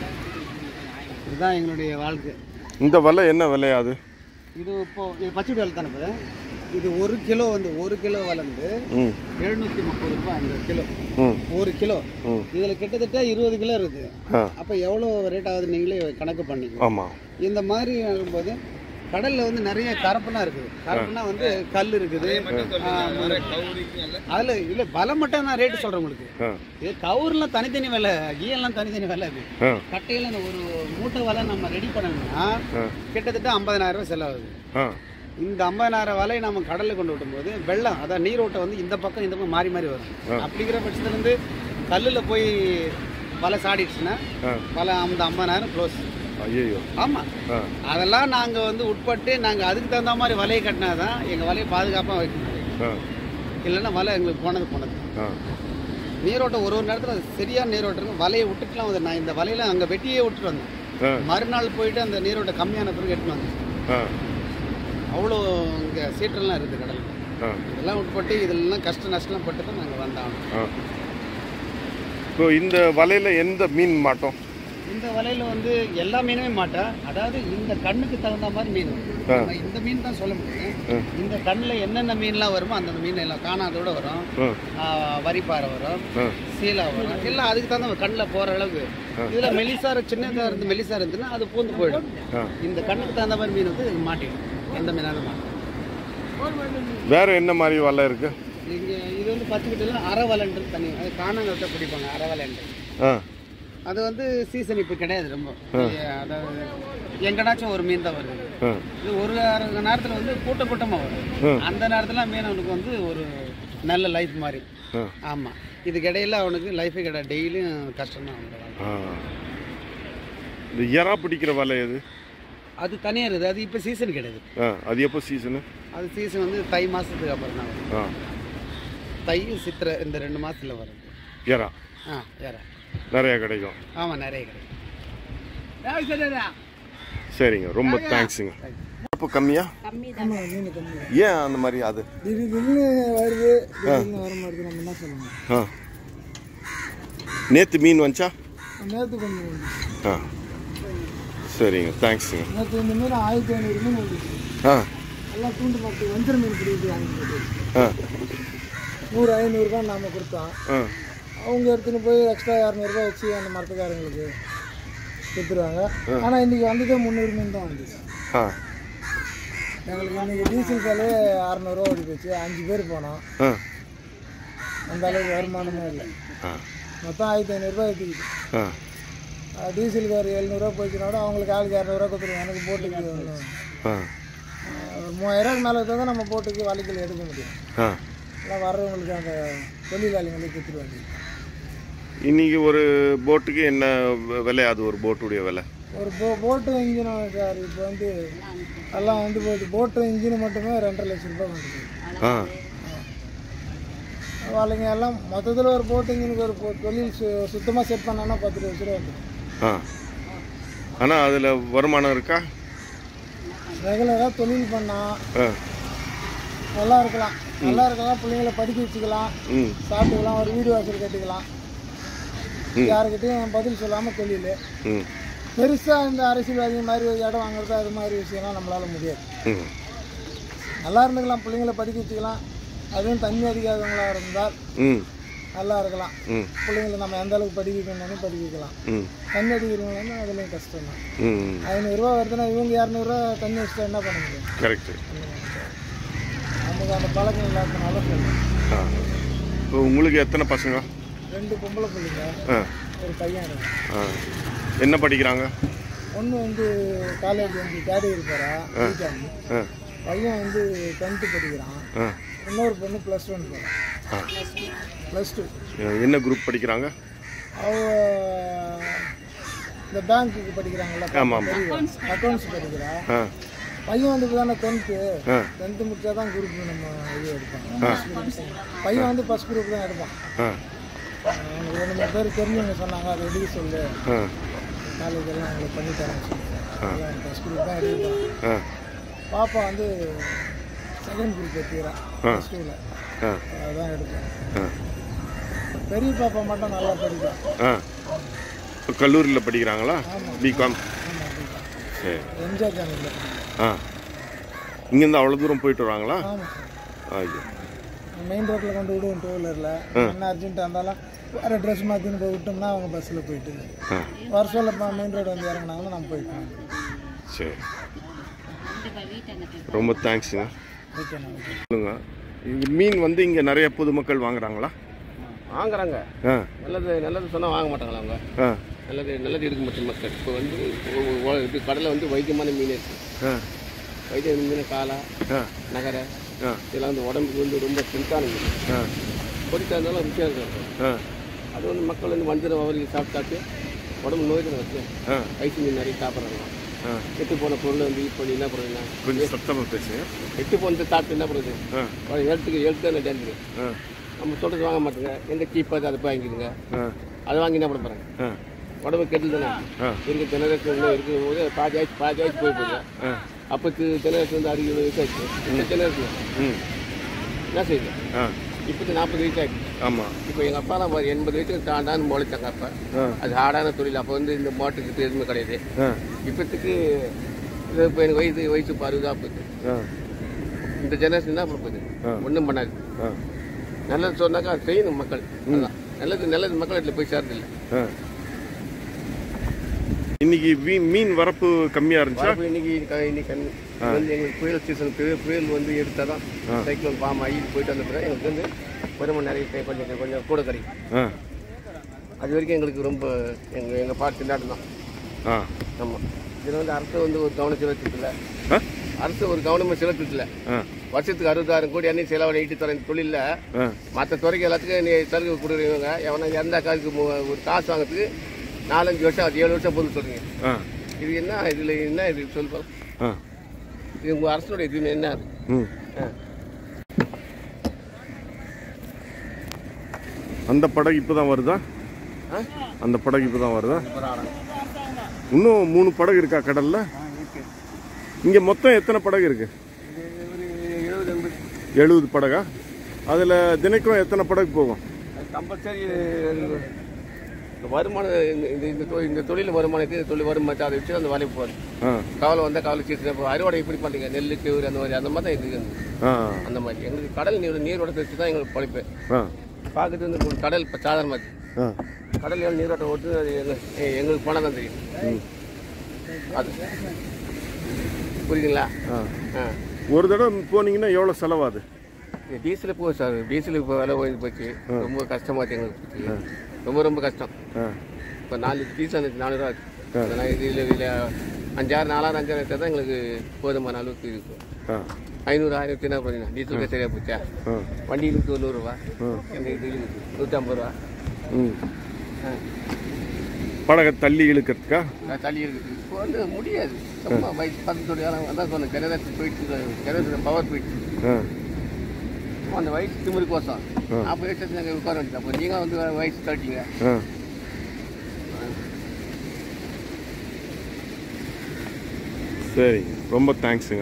இதுதான் எங்களுடைய வாழ்க்கை இந்த வலை என்ன விலையாது இது இப்போ இது பச்சை வேலை தானே இப்போ இது ஒரு கிலோ வந்து ஒரு கிலோ வளர்ந்து ம் எழுநூற்றி முப்பது ரூபாய் அந்த கிலோ ம் ஒரு கிலோ ம் இதில் கிட்டத்தட்ட இருபது கிலோ இருக்குது ஆ அப்போ எவ்வளோ ரேட் ஆகுது நீங்களே கணக்கு பண்ணிக்கோ ஆமாம் இந்த மாதிரி ஆகும்போது கடல்ல வந்து நிறைய கரப்புலாம் இருக்குது கரப்புனா வந்து கல் இருக்குது ஆ, அதுல இல்ல பலம் மட்டும் நான் ரேட்டு சொல்றேன் உங்களுக்கு ஆ இது கவுர்லாம் தனித்தனி விலை ஈயெல்லாம் தனித்தனி விலை அது ஆ கட்டையில இந்த ஒரு மூட்டை விலை நம்ம ரெடி பண்ணணும்னா ஆ கிட்டத்தட்ட ஐம்பதனாயிரம் ரூபாய் செலவாகுது ஆ இந்த ஐம்பதனாயிரம் வலையை நம்ம கடல்ல கொண்டு விடும்போது வெள்ளம் அதான் நீரோட்டம் வந்து இந்த பக்கம் இந்த பக்கம் மாறி மாறி வரும் ஆ. அப்படிங்கிற பட்சத்துல இருந்து கல்லுல போய் வலை சாடிடுச்சுன்னா ஆ வலை அந்த ஐம்பதனாயிரம் க்ளோஸ் ஐயோ ஆமா ஆ அதெல்லாம் நாங்க வந்து உட்பட்டு நாங்க அதுக்கு தகுந்த மாதிரி வலையை கட்டினாதான் எங்க வலையை பாதுகாப்பா வைக்க முடியும் ஆ இல்லைன்னா வலை எங்களுக்கு போனது போனது ஆ நீரோட்டம் ஒரு ஒரு நேரத்தில் சரியான நீரோட்டம் இருக்கும் வலையை விட்டுட்டுலாம் வந்து நான் இந்த வலையில அங்கே வெட்டியே விட்டுட்டு வந்தேன் ஆ மறுநாள் போயிட்டு அந்த நீரோட்டம் கம்மியான பிறகு எடுத்துன்னு வந்தேன் ஆ அவ்வளோ இங்கே சீற்றம்லாம் இருக்குது கடலில் ஆ இதெல்லாம் உட்பட்டு இதெல்லாம் கஷ்ட நஷ்டம்லாம் பட்டு தான் நாங்கள் வந்தோம் ஆ ஸோ இந்த வலையில் எந்த மீன் மாட்டோம் இந்த வலையில வந்து எல்லா மீனுமே மாட்டா அதாவது இந்த கண்ணுக்கு தகுந்த மாதிரி மீன் வரும். ஆ. நம்ம இந்த மீன் தான் சொல்ல முடியும் ஆ. இந்த கண்ணில் என்னென்ன மீன்லாம் வருமோ அந்தந்த மீன் எல்லாம் காணாதோட வரும் ஆ ஆ, வரிப்பாறை வரும் ஆ சீலா வரும் எல்லாம் அதுக்கு தகுந்த கண்ணில் போகிற அளவுக்கு ஆ. இதில் மெலிசார சின்னதாக இருந்து மெலிசா இருந்துன்னா அது பூந்து போயிடும் ஆ இந்த கண்ணுக்கு தகுந்த மாதிரி மீன் வந்து இது மாட்டிடும் எந்த மீனாலும் மாட்டும் வேற என்ன மாதிரி வலை இருக்கு இங்கே இது வந்து பச்சைக்கிட்டலாம் அரவலன்றது தனி அது காணாங்கட்ட பிடிப்பாங்க அரவலன்று ஆ அது வந்து சீசன் இப்போ கிடையாது ரொம்ப அதாவது எங்கனாச்சும் ஒரு மீன் தான் வருது ஆ இது ஒரு அரை நேரத்தில் வந்து கூட்ட கூட்டமாக வரும் ம். அந்த நேரத்தில் மீனவனுக்கு வந்து ஒரு நல்ல லைஃப் மாதிரி ஆ ஆமாம் இதுக்கு இடையில அவனுக்கு லைஃபே கிடையாது டெய்லியும் கஷ்டம் தான் அவனுக்கு வாழ்க்கை. ஆ இந்த எறா பிடிக்கிற வலை எது அது தனியாக இருக்குது அது இப்போ சீசன் கிடையாது ஆ அது எப்போ சீசனு அது சீசன் வந்து தை மாதத்துக்கு அப்புறம் தான் வரும் ஆ தை சித்திரை இந்த ரெண்டு மாதத்தில் வரும் எறா ஆ ஏறா நிறையா கிடைக்கும் ஆமாம் நிறைய கிடைக்கும் சரிங்க ரொம்ப தேங்க்ஸுங்க இப்போ கம்மியா ஆமாம் மீன் கம்மி ஏன் அந்த மாதிரி அது திடீர் திடீர்னு வருது திடீர்னு வர மாதிரி நம்ம என்ன சொல்லணும் ஆ நேற்று மீன் வந்துச்சா நேற்று கொஞ்சம் வந்துச்சு. ஆ சரிங்க தேங்க்ஸுங்க நேற்று இந்த மீன் ஆயிரத்தி ஐநூறு மீன் வந்துச்சு ஆ எல்லாம் தூண்டு மாட்டு வஞ்சர மீன் பிடிக்கிட்டு வாங்கிட்டு ஆ நூறு ஐநூறுரூபா நாம் கொடுத்தோம் ஆ அவங்க எடுத்துன்னு போய் எக்ஸ்ட்ரா இரநூறுபா வச்சு அந்த மரத்துக்காரங்களுக்கு கொடுத்துருவாங்க ஆனால் இன்றைக்கி வந்ததே முந்நூறு மீன் தான் வந்துச்சு ஆ எங்களுக்கு இன்னைக்கு டீசல் செலவு அறநூறுவா ஓடி போச்சு அஞ்சு பேர் போனோம் ஆ அந்த அளவுக்கு வருமானமும் இல்லை ஆ மொத்தம் ஆயிரத்தி ஐநூறுரூவா எடுத்துக்கிட்டு ஆ டீசலுக்கு ஒரு எழுநூறுவா போச்சுனோட அவங்களுக்கு ஆளுக்கு இரநூறுவா கொடுத்துருவோம் எனக்கு போட்டுக்கு ஒன்றும் ஆ ஒரு மூவாயிரம் மேலே தான் நம்ம போட்டுக்கு வலிக்கல் எடுக்க முடியும் ஆ எல்லாம் வர்றவங்களுக்கு அந்த தொழிலாளிங்களுக்கு கொடுத்துருவாங்க இன்னைக்கு ஒரு போட்டுக்கு என்ன வெ- விலை அது ஒரு போட்டுடைய விலை ஒரு போ போட்டு இன்ஜின் சார் இப்போ வந்து எல்லாம் வந்து போகுது போட்டு இன்ஜின் மட்டுமே ரெண்டரை லட்சம் ரூபாய் வந்துருக்கு ஆ వాళ్ళకి எல்லாம் மொத்தத்தில் ஒரு போட்டு இன்ஜினுக்கு ஒரு பொ- தொழில் சு சுத்தமாக செட் பண்ணோன்னா பத்து லட்ச ரூபா வந்துடும் ஆ ஆனால் அதில் வருமானம் இருக்கா ரெகுலராக தொழில் பண்ணால் ஆ நல்லா இருக்கலாம் நல்லா இருக்கலாம் பிள்ளைங்கள படிக்க வச்சுக்கலாம் ம் சாப்பிட்டுக்கலாம் ஒரு வீடு வாசல் கட்டிக்கலாம் ம். யாருக்கிட்டையும் பதில் சொல்லாமல் தொழில் ம் பெருசாக இந்த அரசியல்வாதி மாதிரி ஒரு இடம் வாங்குறது அது மாதிரி விஷயம்லாம் நம்மளால் முடியாது ம் நல்லா இருந்துக்கலாம் பிள்ளைங்கள படிக்க வச்சுக்கலாம் அதுவும் தண்ணி அடிக்காதவங்களா இருந்தால் ம் நல்லா இருக்கலாம் ம் பிள்ளைங்களை நம்ம எந்த அளவுக்கு படிக்க வைக்கணும்னு படிக்க வைக்கலாம் ம் தண்ணி அடிக்கிறவங்கன்னா அதுலேயும் கஷ்டம் தான் ம் ஐநூறுரூவா வருதுன்னா இவங்க இரநூறுவா தண்ணி வச்சுட்டா என்ன பண்ண முடியும் கரெக்டு நமக்கு அந்த பழக்கம் இல்லாததுனால சொல்லுவேன் ஆ இப்போ உங்களுக்கு எத்தனை பசங்க ரெண்டு பொம்பளை பிள்ளைங்க ஆ ஒரு பையன் இருக்கு ஆ என்ன படிக்கிறாங்க ஒன்று வந்து காலேஜ் வந்து தேர்ட் இயர் போகிறா ஆ. பிகாம் ஆ பையன் வந்து டென்த்து படிக்கிறான் ஆ இன்னொரு பொண்ணு ப்ளஸ் ஒன் போகிறான் ஆ ப்ளஸ் டூ என்ன குரூப் படிக்கிறாங்க அவ இந்த பேங்க்குக்கு படிக்கிறாங்கல்ல ஆமா, ஆமா. அக்கௌண்ட்ஸ் படிக்கிறா ஆ பையன் வந்து தானே டென்த்து ஆ டென்த்து முடிச்சா தான் குரூப் நம்ம இது எடுப்பாங்க ஆ. First group. பையன் வந்து ஃபஸ்ட் குரூப் தான் எடுப்பான் ஆ அவனுக்கு ரெண்டு மூணு பேர் தெரிஞ்சவங்க சொன்னாங்க அதை எடுக்க சொல்லு ஆ காலேஜ் எல்லாம் அவங்களுக்கு பண்ணி தரேன் ஆ. ஃபஸ்ட் குரூப் தான் எடுப்பான் ஆ பாப்பா வந்து செகண்ட் குரூப் எடுத்துக்கிறான் ஆ. ப்ளஸ் டூவில் ஆ அதான் எடுப்பேன் ஆ பெரிய பாப்பா மட்டும் நல்லா படிப்பான் ஆ இப்போ கல்லூரியில் படிக்கிறாங்களா பிகாம் சரி எம்ஜிஆர் சேனலில் ஆ இங்கேருந்து அவ்வளோ தூரம் போயிட்டு வராங்களா ஆமாம் ஐயோ மெயின் ரோட்டில் கொண்டு விடுவோம் டூ வீலரில் ஆ. என்ன அர்ஜென்ட்டாக இருந்தாலும் வேறு ட்ரெஸ் மாற்றின்னு போய் விட்டோம்னா அவங்க பஸ்ஸில் போயிட்டு ஆ வர சொல்ல மெயின் ரோடு வந்து இறங்குனாங்கன்னா நம்ம போய்க்கலாம் சரி ரொம்ப தேங்க்ஸுங்க ஓகேண்ணா ஓகே சொல்லுங்க இது மீன் வந்து இங்கே நிறைய பொதுமக்கள் வாங்குறாங்களா வாங்குறாங்க ஆ நல்லது நல்லது சொன்னால் வாங்க மாட்டாங்களா அவங்க ஆ நல்லது நல்லது எடுக்க மாட்டோம் மக்கள் இப்போ வந்து ஒ- ஒ- இது கடலில் வந்து வைத்தியமான மீன் இருக்கு ஆ வைத்திய மீன் காலா ஆ நகரை ஆ இதெல்லாம் வந்து உடம்புக்கு வந்து ரொம்ப ஸ்ட்ரென்த்தான மீன் ஆ பொறிக்கா இருந்தாலும் ருச்சியாக இருக்கும் ஆ அது வந்து மக்கள் வந்து வஞ்சிரம் அவருக்கு சாப்பிட்டாச்சு உடம்பு நோய் தான் வச்சு ஆ ஐஸ் மீன் நிறைய சாப்பிட்றாங்க ஆ கெட்டு போன பொருள் வந்து இப்போ என்ன பண்ணுறதுன்னா கொஞ்சம் சத்தமாக பேசுங்க கெட்டு போனது சாப்பிட்டு என்ன பண்ணுறது ஆ எழுத்துக்கு எழுத்து தானே டேஞ்சரு ஆ நம்ம சொல்கிறது வாங்க மாட்டேங்க எங்கே சீப்பாக அதை போய் வாங்கிடுங்க ஆ அதை வாங்கி என்ன பண்ண போகிறாங்க ஆ உடம்பு கெட்டு தானே ஆ. இருக்க ஜெனரேஷன் இருக்கும் போது பாதி ஆயிடுச்சு பாதி ஆயிடுச்சு போய் போகுது ஆ அப்போக்கு ஜெனரேஷன் வந்து அறுபது வயசு ஆயிடுச்சு இந்த ஜெனரேஷன் ம் என்ன செய்யுது ஆ இப்போது நாற்பது வயசு ஆயிடுச்சு ஆமாம் இப்போ எங்கள் அப்பா நான் பாரு எண்பது வயசுக்கு தாண்டான்னு முளைச்சாங்க அப்போ ஆ அது ஹார்டான தொழில் அப்போ வந்து இந்த மாட்டுக்கு எதுவுமே கிடையாது ஆ இப்போத்துக்கு இது இப்போ எனக்கு வயசு வயசு இப்போ அறுபதாக போகுது ஆ இந்த ஜெனரேஷன் என்ன பண்ண போகுது ஆ. ஒன்றும் பண்ணாது ஆ நல்லது சொன்னாக்கா அது செய்யணும் மக்கள் அதான். நல்லது நல்லது மக்கள் இடத்துல போய் சேர்றதில்லை ஆ இன்னைக்கு மீன் மீன் வரப்பு கம்மியாக இருந்துச்சா வரப்பு இன்னைக்கு க- இன்னைக்கு கம்மி. இது வந்து எங்களுக்கு புயல் சீசன் புயல் புயல் வந்து எடுத்தால் தான் ஆ. சைக்ளோன் ஃபார்ம் ஆகி போயிட்டு வந்த பிறகு எங்களுக்கு வந்து வருமானம் நிறைய கை- கொஞ்சம் கொஞ்சம் கூட கிடைக்கும் ஆ அது வரைக்கும் எங்களுக்கு ரொம்ப எங்கள் எங்கள் பாட்டு திண்டாட்டம் தான் ஆ ஆமாம் இதில் வந்து அரசு வந்து ஒரு கவனம் செலுத்திக்கல ஆ அரசு ஒரு கவனமாக செலுத்தல ஆ வருஷத்துக்கு அறுபதாயிரம் கோடி அன்னைக்கு செலவு ஈட்டு தர இந்த தொழிலில் ஆ மற்ற துறைக்கு எல்லாத்துக்கும் நீ சலுகை கொடுக்குறவங்க எவனா எந்த காசுக்கு மு- ஒரு காசு வாங்குறதுக்கு நாலஞ்சு வருஷம் அது ஏழு வருஷம் பொருள் சொல்றீங்க ஆ இது என்ன இதில் என்ன இது சொல்லு ஆ இது உங்கள் அரசோட இது என்ன அது ம் ஆ. அந்த படகு இப்போ தான் வருதா ஆ? அந்த படகு இப்போ தான் வருதா இன்னும் மூணு படகு இருக்கா கடல்ல இங்கே மொத்தம் எத்தனை படகு இருக்கு எழுபது எண்பது எழுபது படகா அதில் தினைக்கும் எத்தனை படகு போகும் கம்பல்சரி வருமானம் இந்த- இந்த இந்த தொழில் இந்த தொழில் வருமானத்துக்கு இந்த தொழில் வருமானத்தை அதை வச்சு அந்த வேலைக்கு போகிறது ஆ கவலை வந்தால் கவலை சீசன் இப்போ அறுவடை எப்படி பண்ணுறீங்க நெல் கேவுரு அந்த மாதிரி அந்த மாதிரி தான் இது ஆ அந்த மாதிரி எங்களுக்கு கடல் நீர் நீரோட்டத்தை வச்சு தான் எங்களுக்கு பழிப்பு ஆ பார்க்கறது வந்து ஒரு கடல் இப்போ சாதாரண மாதிரி ஆ கடல் எவ்வளோ நீரோட்டம் ஓட்டு அது எங்க- எ- எங்களுக்கு போனால் தான் தெரியும் ம் அது புரியுதுங்களா ஆ ஆ ஒரு தடவை போனீங்கன்னா எவ்வளோ செலவாகுது டீசல் போகுது சார் டீசல் இப்போ விலை உயர்ந்து போச்சு ரொம்ப கஷ்டமா இருக்கு எங்களுக்கு போச்சு. ரொம்ப ரொம்ப கஷ்டம் இப்போ நாலு டீசல் இருந்துச்சு நானூறுவா அதனால் இதில் இதில் அஞ்சாயிரம் நாலாயிரம் அஞ்சாயிரம் எடுத்தால் தான் எங்களுக்கு போதுமான அளவுக்கு இருக்கும் ஆ ஐநூறு ஆயிரத்தி என்ன பண்ணீங்க டீசலுக்கு சரியாக போச்சா ஆ வண்டிகளுக்கு ஒரு நூறுரூவா இந்த இது நூற்றம்பது ரூபா ம் படகை தள்ளி இழுக்கிறதுக்கா நான் தள்ளி இருக்குது இப்போ வந்து முடியாது சும்மா வயசு பக்கத்தோட காலம் அதான் சொன்னேன் ஜெனரேட்டர் போயிட்டு ஜெனரேட்டர் பவர் போயிட்டு ஆ அந்த வயசு திமிருக்கு கோசம் ஆ. நாற்பது வயசு நாங்கள் உட்கார வேண்டியது அப்போ நீங்கள் வந்து வயசு தட்டிங்க ஆ சரிங்க ரொம்ப தேங்க்ஸுங்க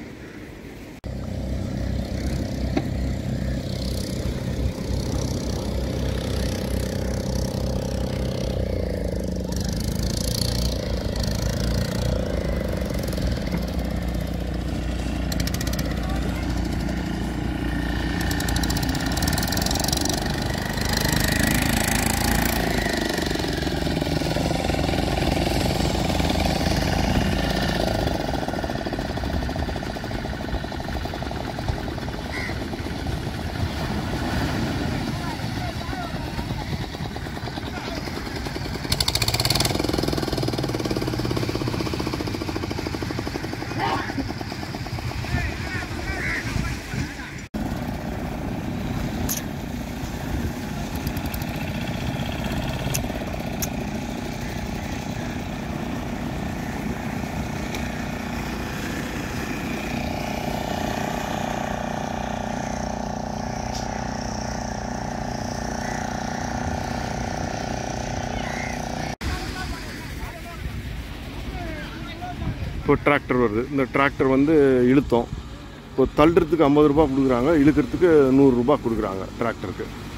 இப்போ டிராக்டர் வருது இந்த டிராக்டர் வந்து இழுத்தோம் இப்போ தள்ளுறதுக்கு ஐம்பது ரூபா கொடுக்குறாங்க இழுக்கிறதுக்கு நூறுரூபா கொடுக்குறாங்க டிராக்டருக்கு